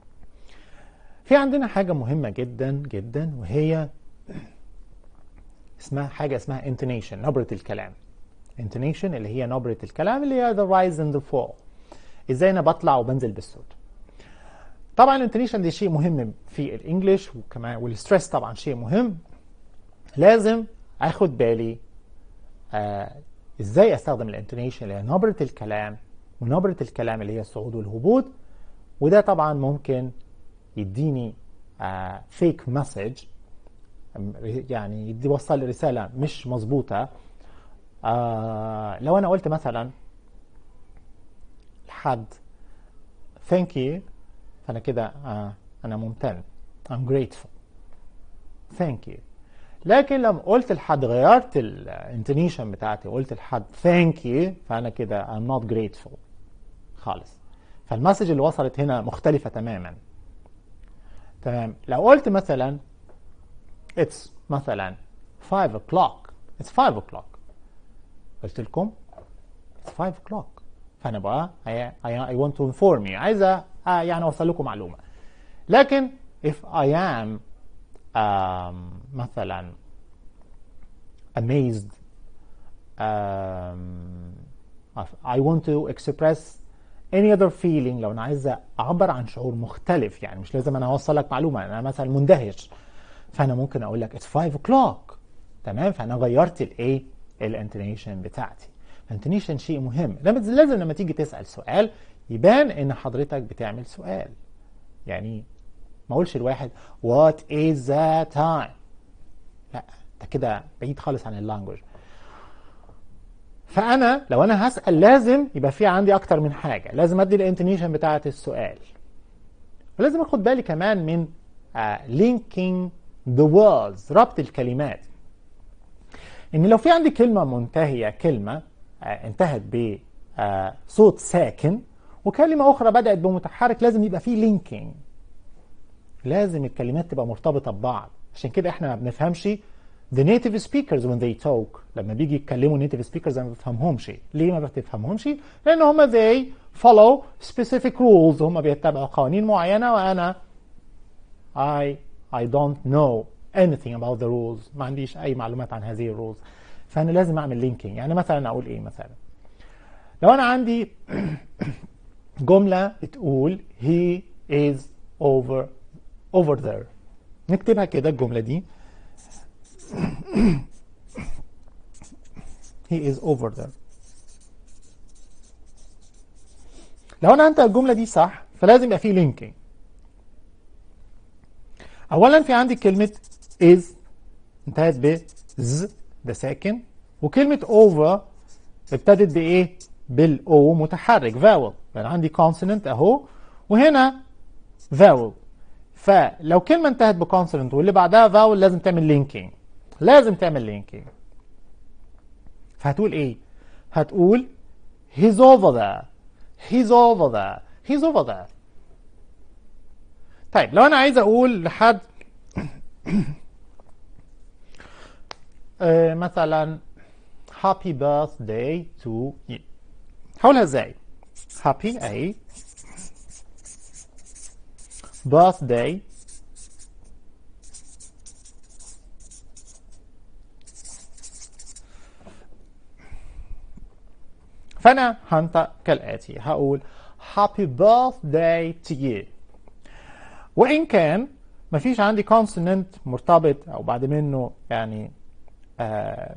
في عندنا حاجة مهمة جدا جدا وهي اسمها حاجه اسمها intonation نبره الكلام intonation اللي هي نبره الكلام اللي هي the rise and the fall ازاي انا بطلع وبنزل بالصوت طبعا الانتونيشن دي شيء مهم في الانجليش وكمان والستريس طبعا شيء مهم لازم اخد بالي آه ازاي استخدم الانتونيشن اللي هي نبره الكلام ونبره الكلام اللي هي الصعود والهبوط وده طبعا ممكن يديني فيك uh, مسج يعني يدي وصل رساله مش مظبوطه uh, لو انا قلت مثلا لحد ثانك يو فانا كده uh, انا ممتن I'm grateful thank you لكن لما قلت لحد غيرت الانتونيشن بتاعتي وقلت لحد ثانك يو فانا كده I'm not grateful خالص فالمسج اللي وصلت هنا مختلفة تماما تمام لو قلت مثلا it's مثلا 5 o'clock it's 5 o'clock قلت لكم it's 5 o'clock فانا بقى I, I, I want to inform you عايز يعني اوصل لكم معلومة لكن if I am um, مثلا amazed um, I want to express any other feeling لو انا عايز اعبر عن شعور مختلف يعني مش لازم انا اوصل لك معلومه انا مثلا مندهش فانا ممكن اقول لك it's 5 o'clock تمام فانا غيرت الايه الانتونيشن بتاعتي الانتونيشن شيء مهم لازم لما تيجي تسال سؤال يبان ان حضرتك بتعمل سؤال يعني ما اقولش الواحد what is the time لا ده كده بعيد خالص عن اللانجوج فانا لو انا هسال لازم يبقى في عندي اكتر من حاجه لازم ادي الانتونيشن بتاعه السؤال ولازم اخد بالي كمان من لينكينج ذا words ربط الكلمات ان لو في عندي كلمه منتهيه كلمه uh, انتهت بصوت uh, ساكن وكلمه اخرى بدات بمتحرك لازم يبقى في لينكينج لازم الكلمات تبقى مرتبطه ببعض عشان كده احنا ما بنفهمش the native speakers when they talk لما بيجي يتكلموا native speakers ما بفهمهمش ليه ما بتفهمهمش لان هم they follow specific rules هم بيتبعوا قوانين معينه وانا I I don't know anything about the rules ما عنديش اي معلومات عن هذه الرولز فانا لازم اعمل لينكينج يعني مثلا اقول ايه مثلا لو انا عندي جمله بتقول he is over over there نكتبها كده الجمله دي he is over there لو انا انت الجمله دي صح فلازم يبقى في لينكينج اولا في عندي كلمه is انتهت ب ز ده ساكن وكلمه over ابتدت بايه بالاو متحرك vowel يعني عندي consonant اهو وهنا vowel فلو كلمه انتهت بكونسوننت واللي بعدها vowel لازم تعمل لينكينج لازم تعمل لينكينج فهتقول ايه هتقول he's over there he's over there he's over there طيب لو انا عايز اقول لحد آه مثلا happy birthday to you هقولها ازاي happy اهي birthday فأنا هنطق كالآتي هقول happy birthday to you وإن كان مفيش عندي consonant مرتبط أو بعد منه يعني آه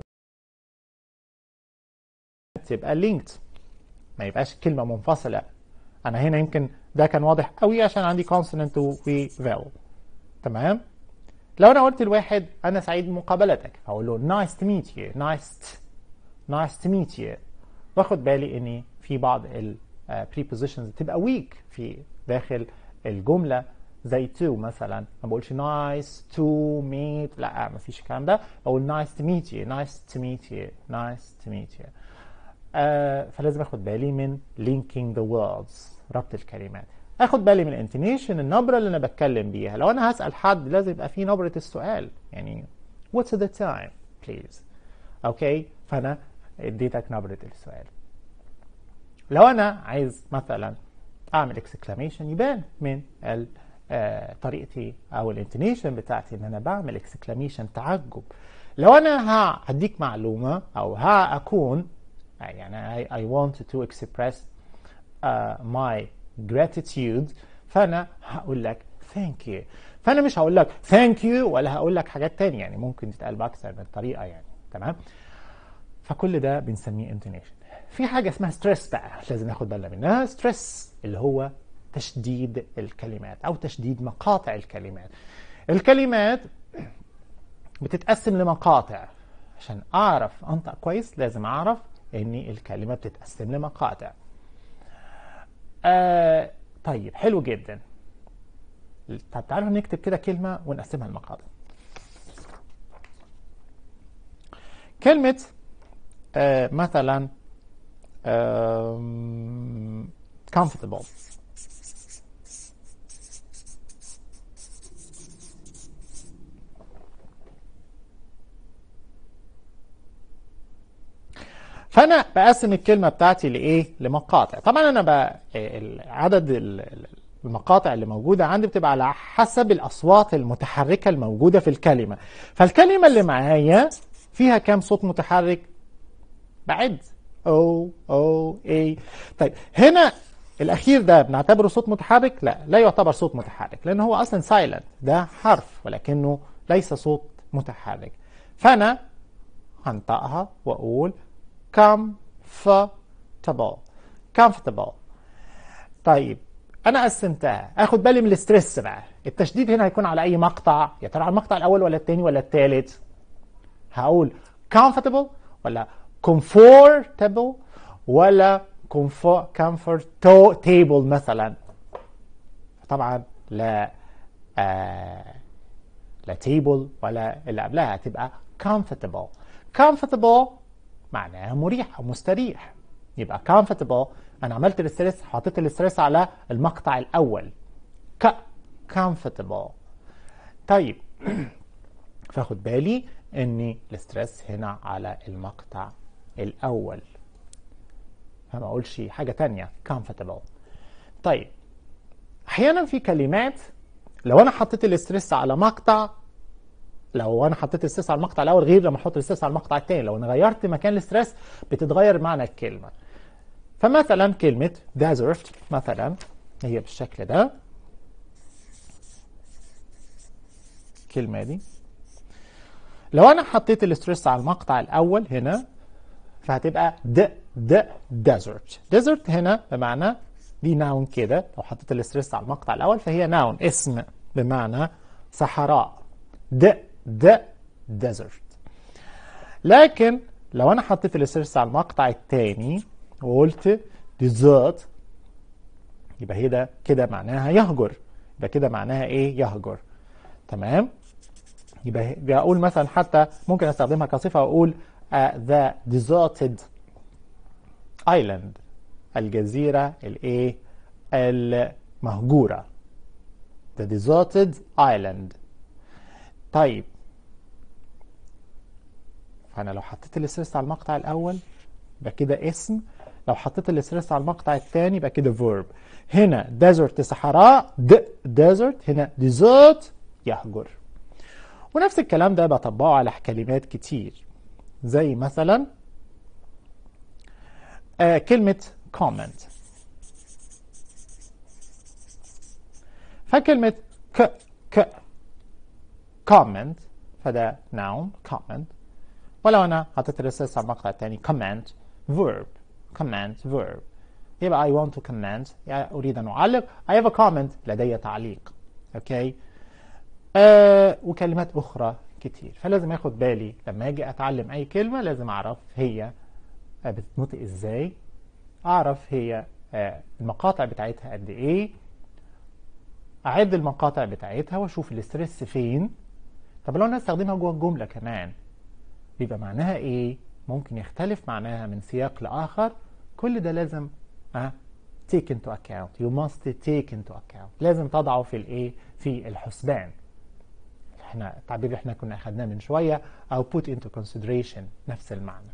تبقى linked ما يبقاش كلمة منفصلة أنا هنا يمكن ده كان واضح قوي عشان عندي consonant و vowel تمام لو أنا قلت لواحد أنا سعيد بمقابلتك هقول له nice to meet you nice nice to meet you واخد بالي ان في بعض ال prepositions بتبقى weak في داخل الجمله زي to مثلا ما بقولش nice to meet لا ما فيش الكلام ده بقول nice to meet you nice to meet you nice to meet you آه فلازم اخد بالي من linking the words ربط الكلمات اخد بالي من الانتونيشن النبره اللي انا بتكلم بيها لو انا هسال حد لازم يبقى في نبره السؤال يعني what's the time please اوكي فانا اديتك نبرة السؤال لو انا عايز مثلا اعمل اكسكلاميشن يبان من طريقتي او الانتونيشن بتاعتي ان انا بعمل اكسكلاميشن تعجب لو انا ها هديك معلومه او ها اكون يعني I, I want to express uh, my gratitude فانا هقول لك thank you فانا مش هقول لك thank you ولا هقول لك حاجات تانية يعني ممكن تتقال باكثر من طريقه يعني تمام فكل ده بنسميه intonation في حاجه اسمها ستريس بقى لازم ناخد بالنا منها ستريس اللي هو تشديد الكلمات او تشديد مقاطع الكلمات الكلمات بتتقسم لمقاطع عشان اعرف انطق كويس لازم اعرف ان الكلمه بتتقسم لمقاطع آه طيب حلو جدا طب تعالوا نكتب كده كلمه ونقسمها لمقاطع كلمه آه مثلا um, comfortable فانا بقسم الكلمه بتاعتي لايه لمقاطع طبعا انا بقى عدد المقاطع اللي موجوده عندي بتبقى على حسب الاصوات المتحركه الموجوده في الكلمه فالكلمه اللي معايا فيها كام صوت متحرك بعد او او اي طيب هنا الاخير ده بنعتبره صوت متحرك لا لا يعتبر صوت متحرك لان هو اصلا سايلنت ده حرف ولكنه ليس صوت متحرك فانا هنطقها واقول comfortable comfortable طيب انا قسمتها اخد بالي من الاسترس بقى التشديد هنا هيكون على اي مقطع يا ترى على المقطع الاول ولا الثاني ولا الثالث هقول comfortable ولا comfortable ولا comfort table مثلا طبعا لا آه لا تيبل ولا اللي قبلها هتبقى comfortable comfortable معناها مريح او مستريح يبقى comfortable انا عملت الاسترس حطيت الاسترس على المقطع الاول ك comfortable طيب فاخد بالي ان الاسترس هنا على المقطع الاول فما اقولش حاجه تانية comfortable طيب احيانا في كلمات لو انا حطيت الاسترس على مقطع لو انا حطيت الاسترس على المقطع الاول غير لما احط الاسترس على المقطع الثاني لو انا غيرت مكان الاسترس بتتغير معنى الكلمه فمثلا كلمه desert مثلا هي بالشكل ده الكلمه دي لو انا حطيت الاسترس على المقطع الاول هنا فهتبقى د د desert desert هنا بمعنى دي ناون كده لو حطيت الاسترس على المقطع الاول فهي ناون اسم بمعنى صحراء د د desert لكن لو انا حطيت الاسترس على المقطع الثاني وقلت desert يبقى هي ده كده معناها يهجر يبقى كده معناها ايه يهجر تمام يبقى بقول مثلا حتى ممكن استخدمها كصفه واقول uh, the deserted island الجزيره الايه المهجوره the deserted island طيب فانا لو حطيت الاسترس على المقطع الاول يبقى كده اسم لو حطيت الاسترس على المقطع الثاني يبقى كده verb هنا desert صحراء د desert هنا desert يهجر ونفس الكلام ده بطبقه على كلمات كتير زي مثلا آه كلمة comment فكلمة ك ك comment فده noun comment ولو انا حطيت الاسترس على المقطع الثاني comment verb comment verb يبقى I want to comment يعني أريد أن أعلق I have a comment لدي تعليق أوكي آه وكلمات أخرى كتير فلازم أخد بالي لما أجي أتعلم أي كلمة لازم أعرف هي بتتنطق إزاي أعرف هي آه المقاطع بتاعتها قد إيه أعد المقاطع بتاعتها وأشوف الاسترس فين طب لو أنا أستخدمها جوه الجملة كمان بيبقى معناها إيه ممكن يختلف معناها من سياق لآخر كل ده لازم أه take into account you must take into account لازم تضعه في الايه في الحسبان احنا التعبير اللي احنا كنا اخدناه من شويه او put into consideration نفس المعنى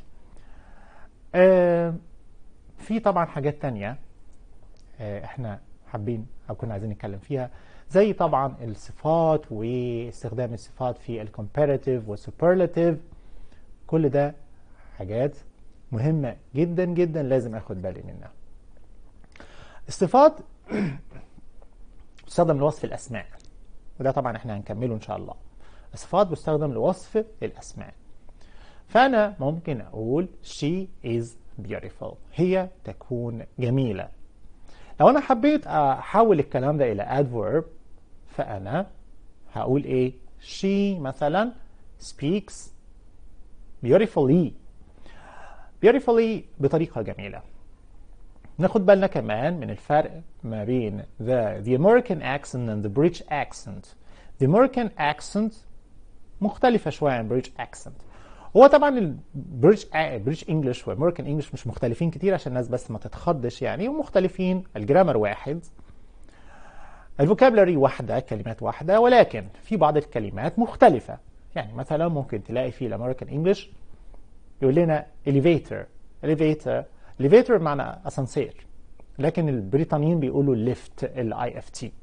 آه في طبعا حاجات تانية آه احنا حابين او كنا عايزين نتكلم فيها زي طبعا الصفات واستخدام الصفات في الكومباريتيف والسوبرلاتيف كل ده حاجات مهمة جدا جدا لازم اخد بالي منها الصفات تستخدم لوصف الاسماء وده طبعا احنا هنكمله ان شاء الله الصفات بتستخدم لوصف الاسماء فانا ممكن اقول she is beautiful هي تكون جميلة لو انا حبيت احول الكلام ده الى adverb فانا هقول ايه she مثلا speaks beautifully beautifully بطريقة جميلة ناخد بالنا كمان من الفرق ما بين the, the American accent and the British accent the American accent مختلفة شوية عن British accent هو طبعا البريتش بريتش انجلش والامريكان انجلش مش مختلفين كتير عشان الناس بس ما تتخضش يعني ومختلفين الجرامر واحد الفوكابلري واحدة كلمات واحدة ولكن في بعض الكلمات مختلفة يعني مثلا ممكن تلاقي في الامريكان انجلش يقول لنا elevator elevator elevator معنى اسانسير لكن البريطانيين بيقولوا ليفت الاي اف تي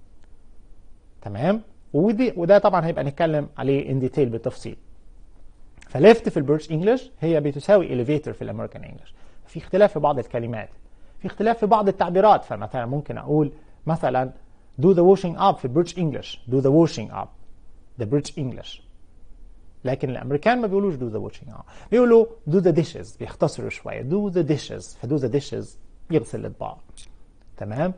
تمام ودي وده طبعا هيبقى نتكلم عليه ان ديتيل بالتفصيل فليفت في البريتش انجلش هي بتساوي elevator في الامريكان انجلش في اختلاف في بعض الكلمات في اختلاف في بعض التعبيرات فمثلا ممكن اقول مثلا do the washing up في البريتش انجلش do the washing up the British English لكن الامريكان ما بيقولوش do the washing up بيقولوا do the dishes بيختصروا شويه do the dishes فdo the dishes يغسل الاطباق تمام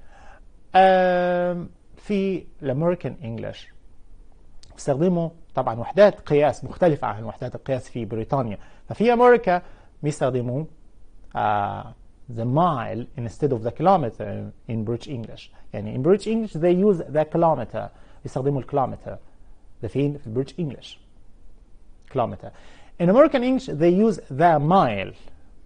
آم في الامريكان انجلش بيستخدموا طبعا وحدات قياس مختلفة عن وحدات القياس في بريطانيا ففي أمريكا بيستخدموا uh, the mile instead of the kilometer in British English يعني in British English they use the kilometer بيستخدموا الكيلومتر ده فين في British English kilometer in American English they use the mile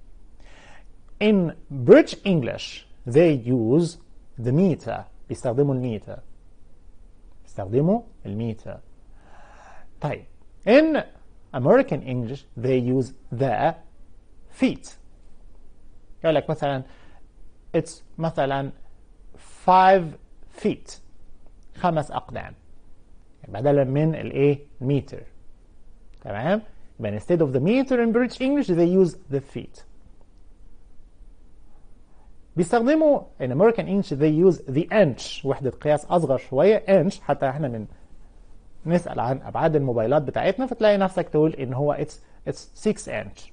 in British English they use the meter بيستخدموا الميتر بيستخدموا الميتر طيب in American English they use the feet يقول لك مثلا it's مثلا five feet خمس أقدام بدلا من الايه meter تمام يبقى instead of the meter in British English they use the feet بيستخدموا in American English they use the inch وحدة قياس أصغر شوية inch حتى احنا من نسأل عن أبعاد الموبايلات بتاعتنا فتلاقي نفسك تقول إن هو it's it's 6 inch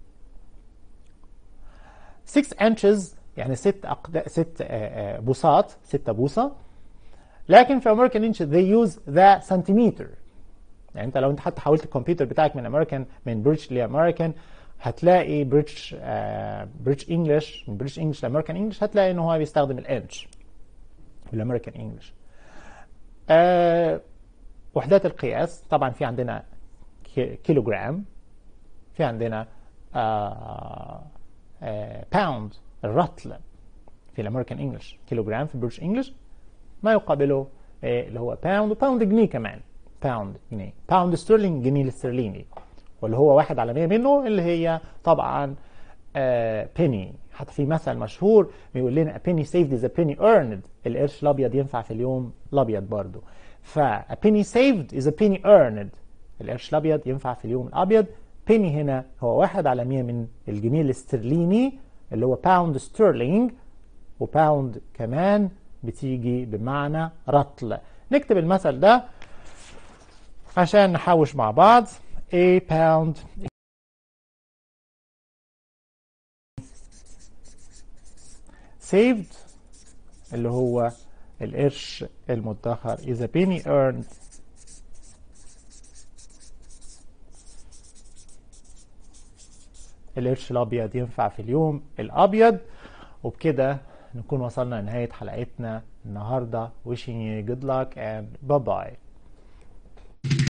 6 inches يعني ست أقد... ست بوصات 6 بوصة لكن في American English they use the centimeter يعني انت لو انت حتى حولت الكمبيوتر بتاعك من امريكان من بريتش لامريكان هتلاقي بريتش بريتش انجلش من بريتش انجلش لامريكان انجلش هتلاقي ان هو بيستخدم الانش في الامريكان انجلش آه وحدات القياس طبعا في عندنا كيلوغرام في عندنا آه آه باوند الرطل في الامريكان انجلش كيلوغرام في البريتش انجلش ما يقابله اللي هو باوند وباوند جنيه كمان باوند جنيه باوند ستيرلينج جنيه الاسترليني واللي هو واحد على 100 منه اللي هي طبعا آه بيني حتى في مثل مشهور بيقول لنا a penny saved is a penny earned القرش الابيض ينفع في اليوم الابيض برضه ف a penny saved is a penny earned القرش الابيض ينفع في اليوم الابيض penny هنا هو واحد على 100 من الجنيه الاسترليني اللي هو باوند ستيرلينج وباوند كمان بتيجي بمعنى رطل نكتب المثل ده عشان نحوش مع بعض a pound saved اللي هو القرش المدخر is a penny earned القرش الابيض ينفع في اليوم الابيض وبكده نكون وصلنا لنهاية حلقتنا النهاردة wishing you good luck and bye bye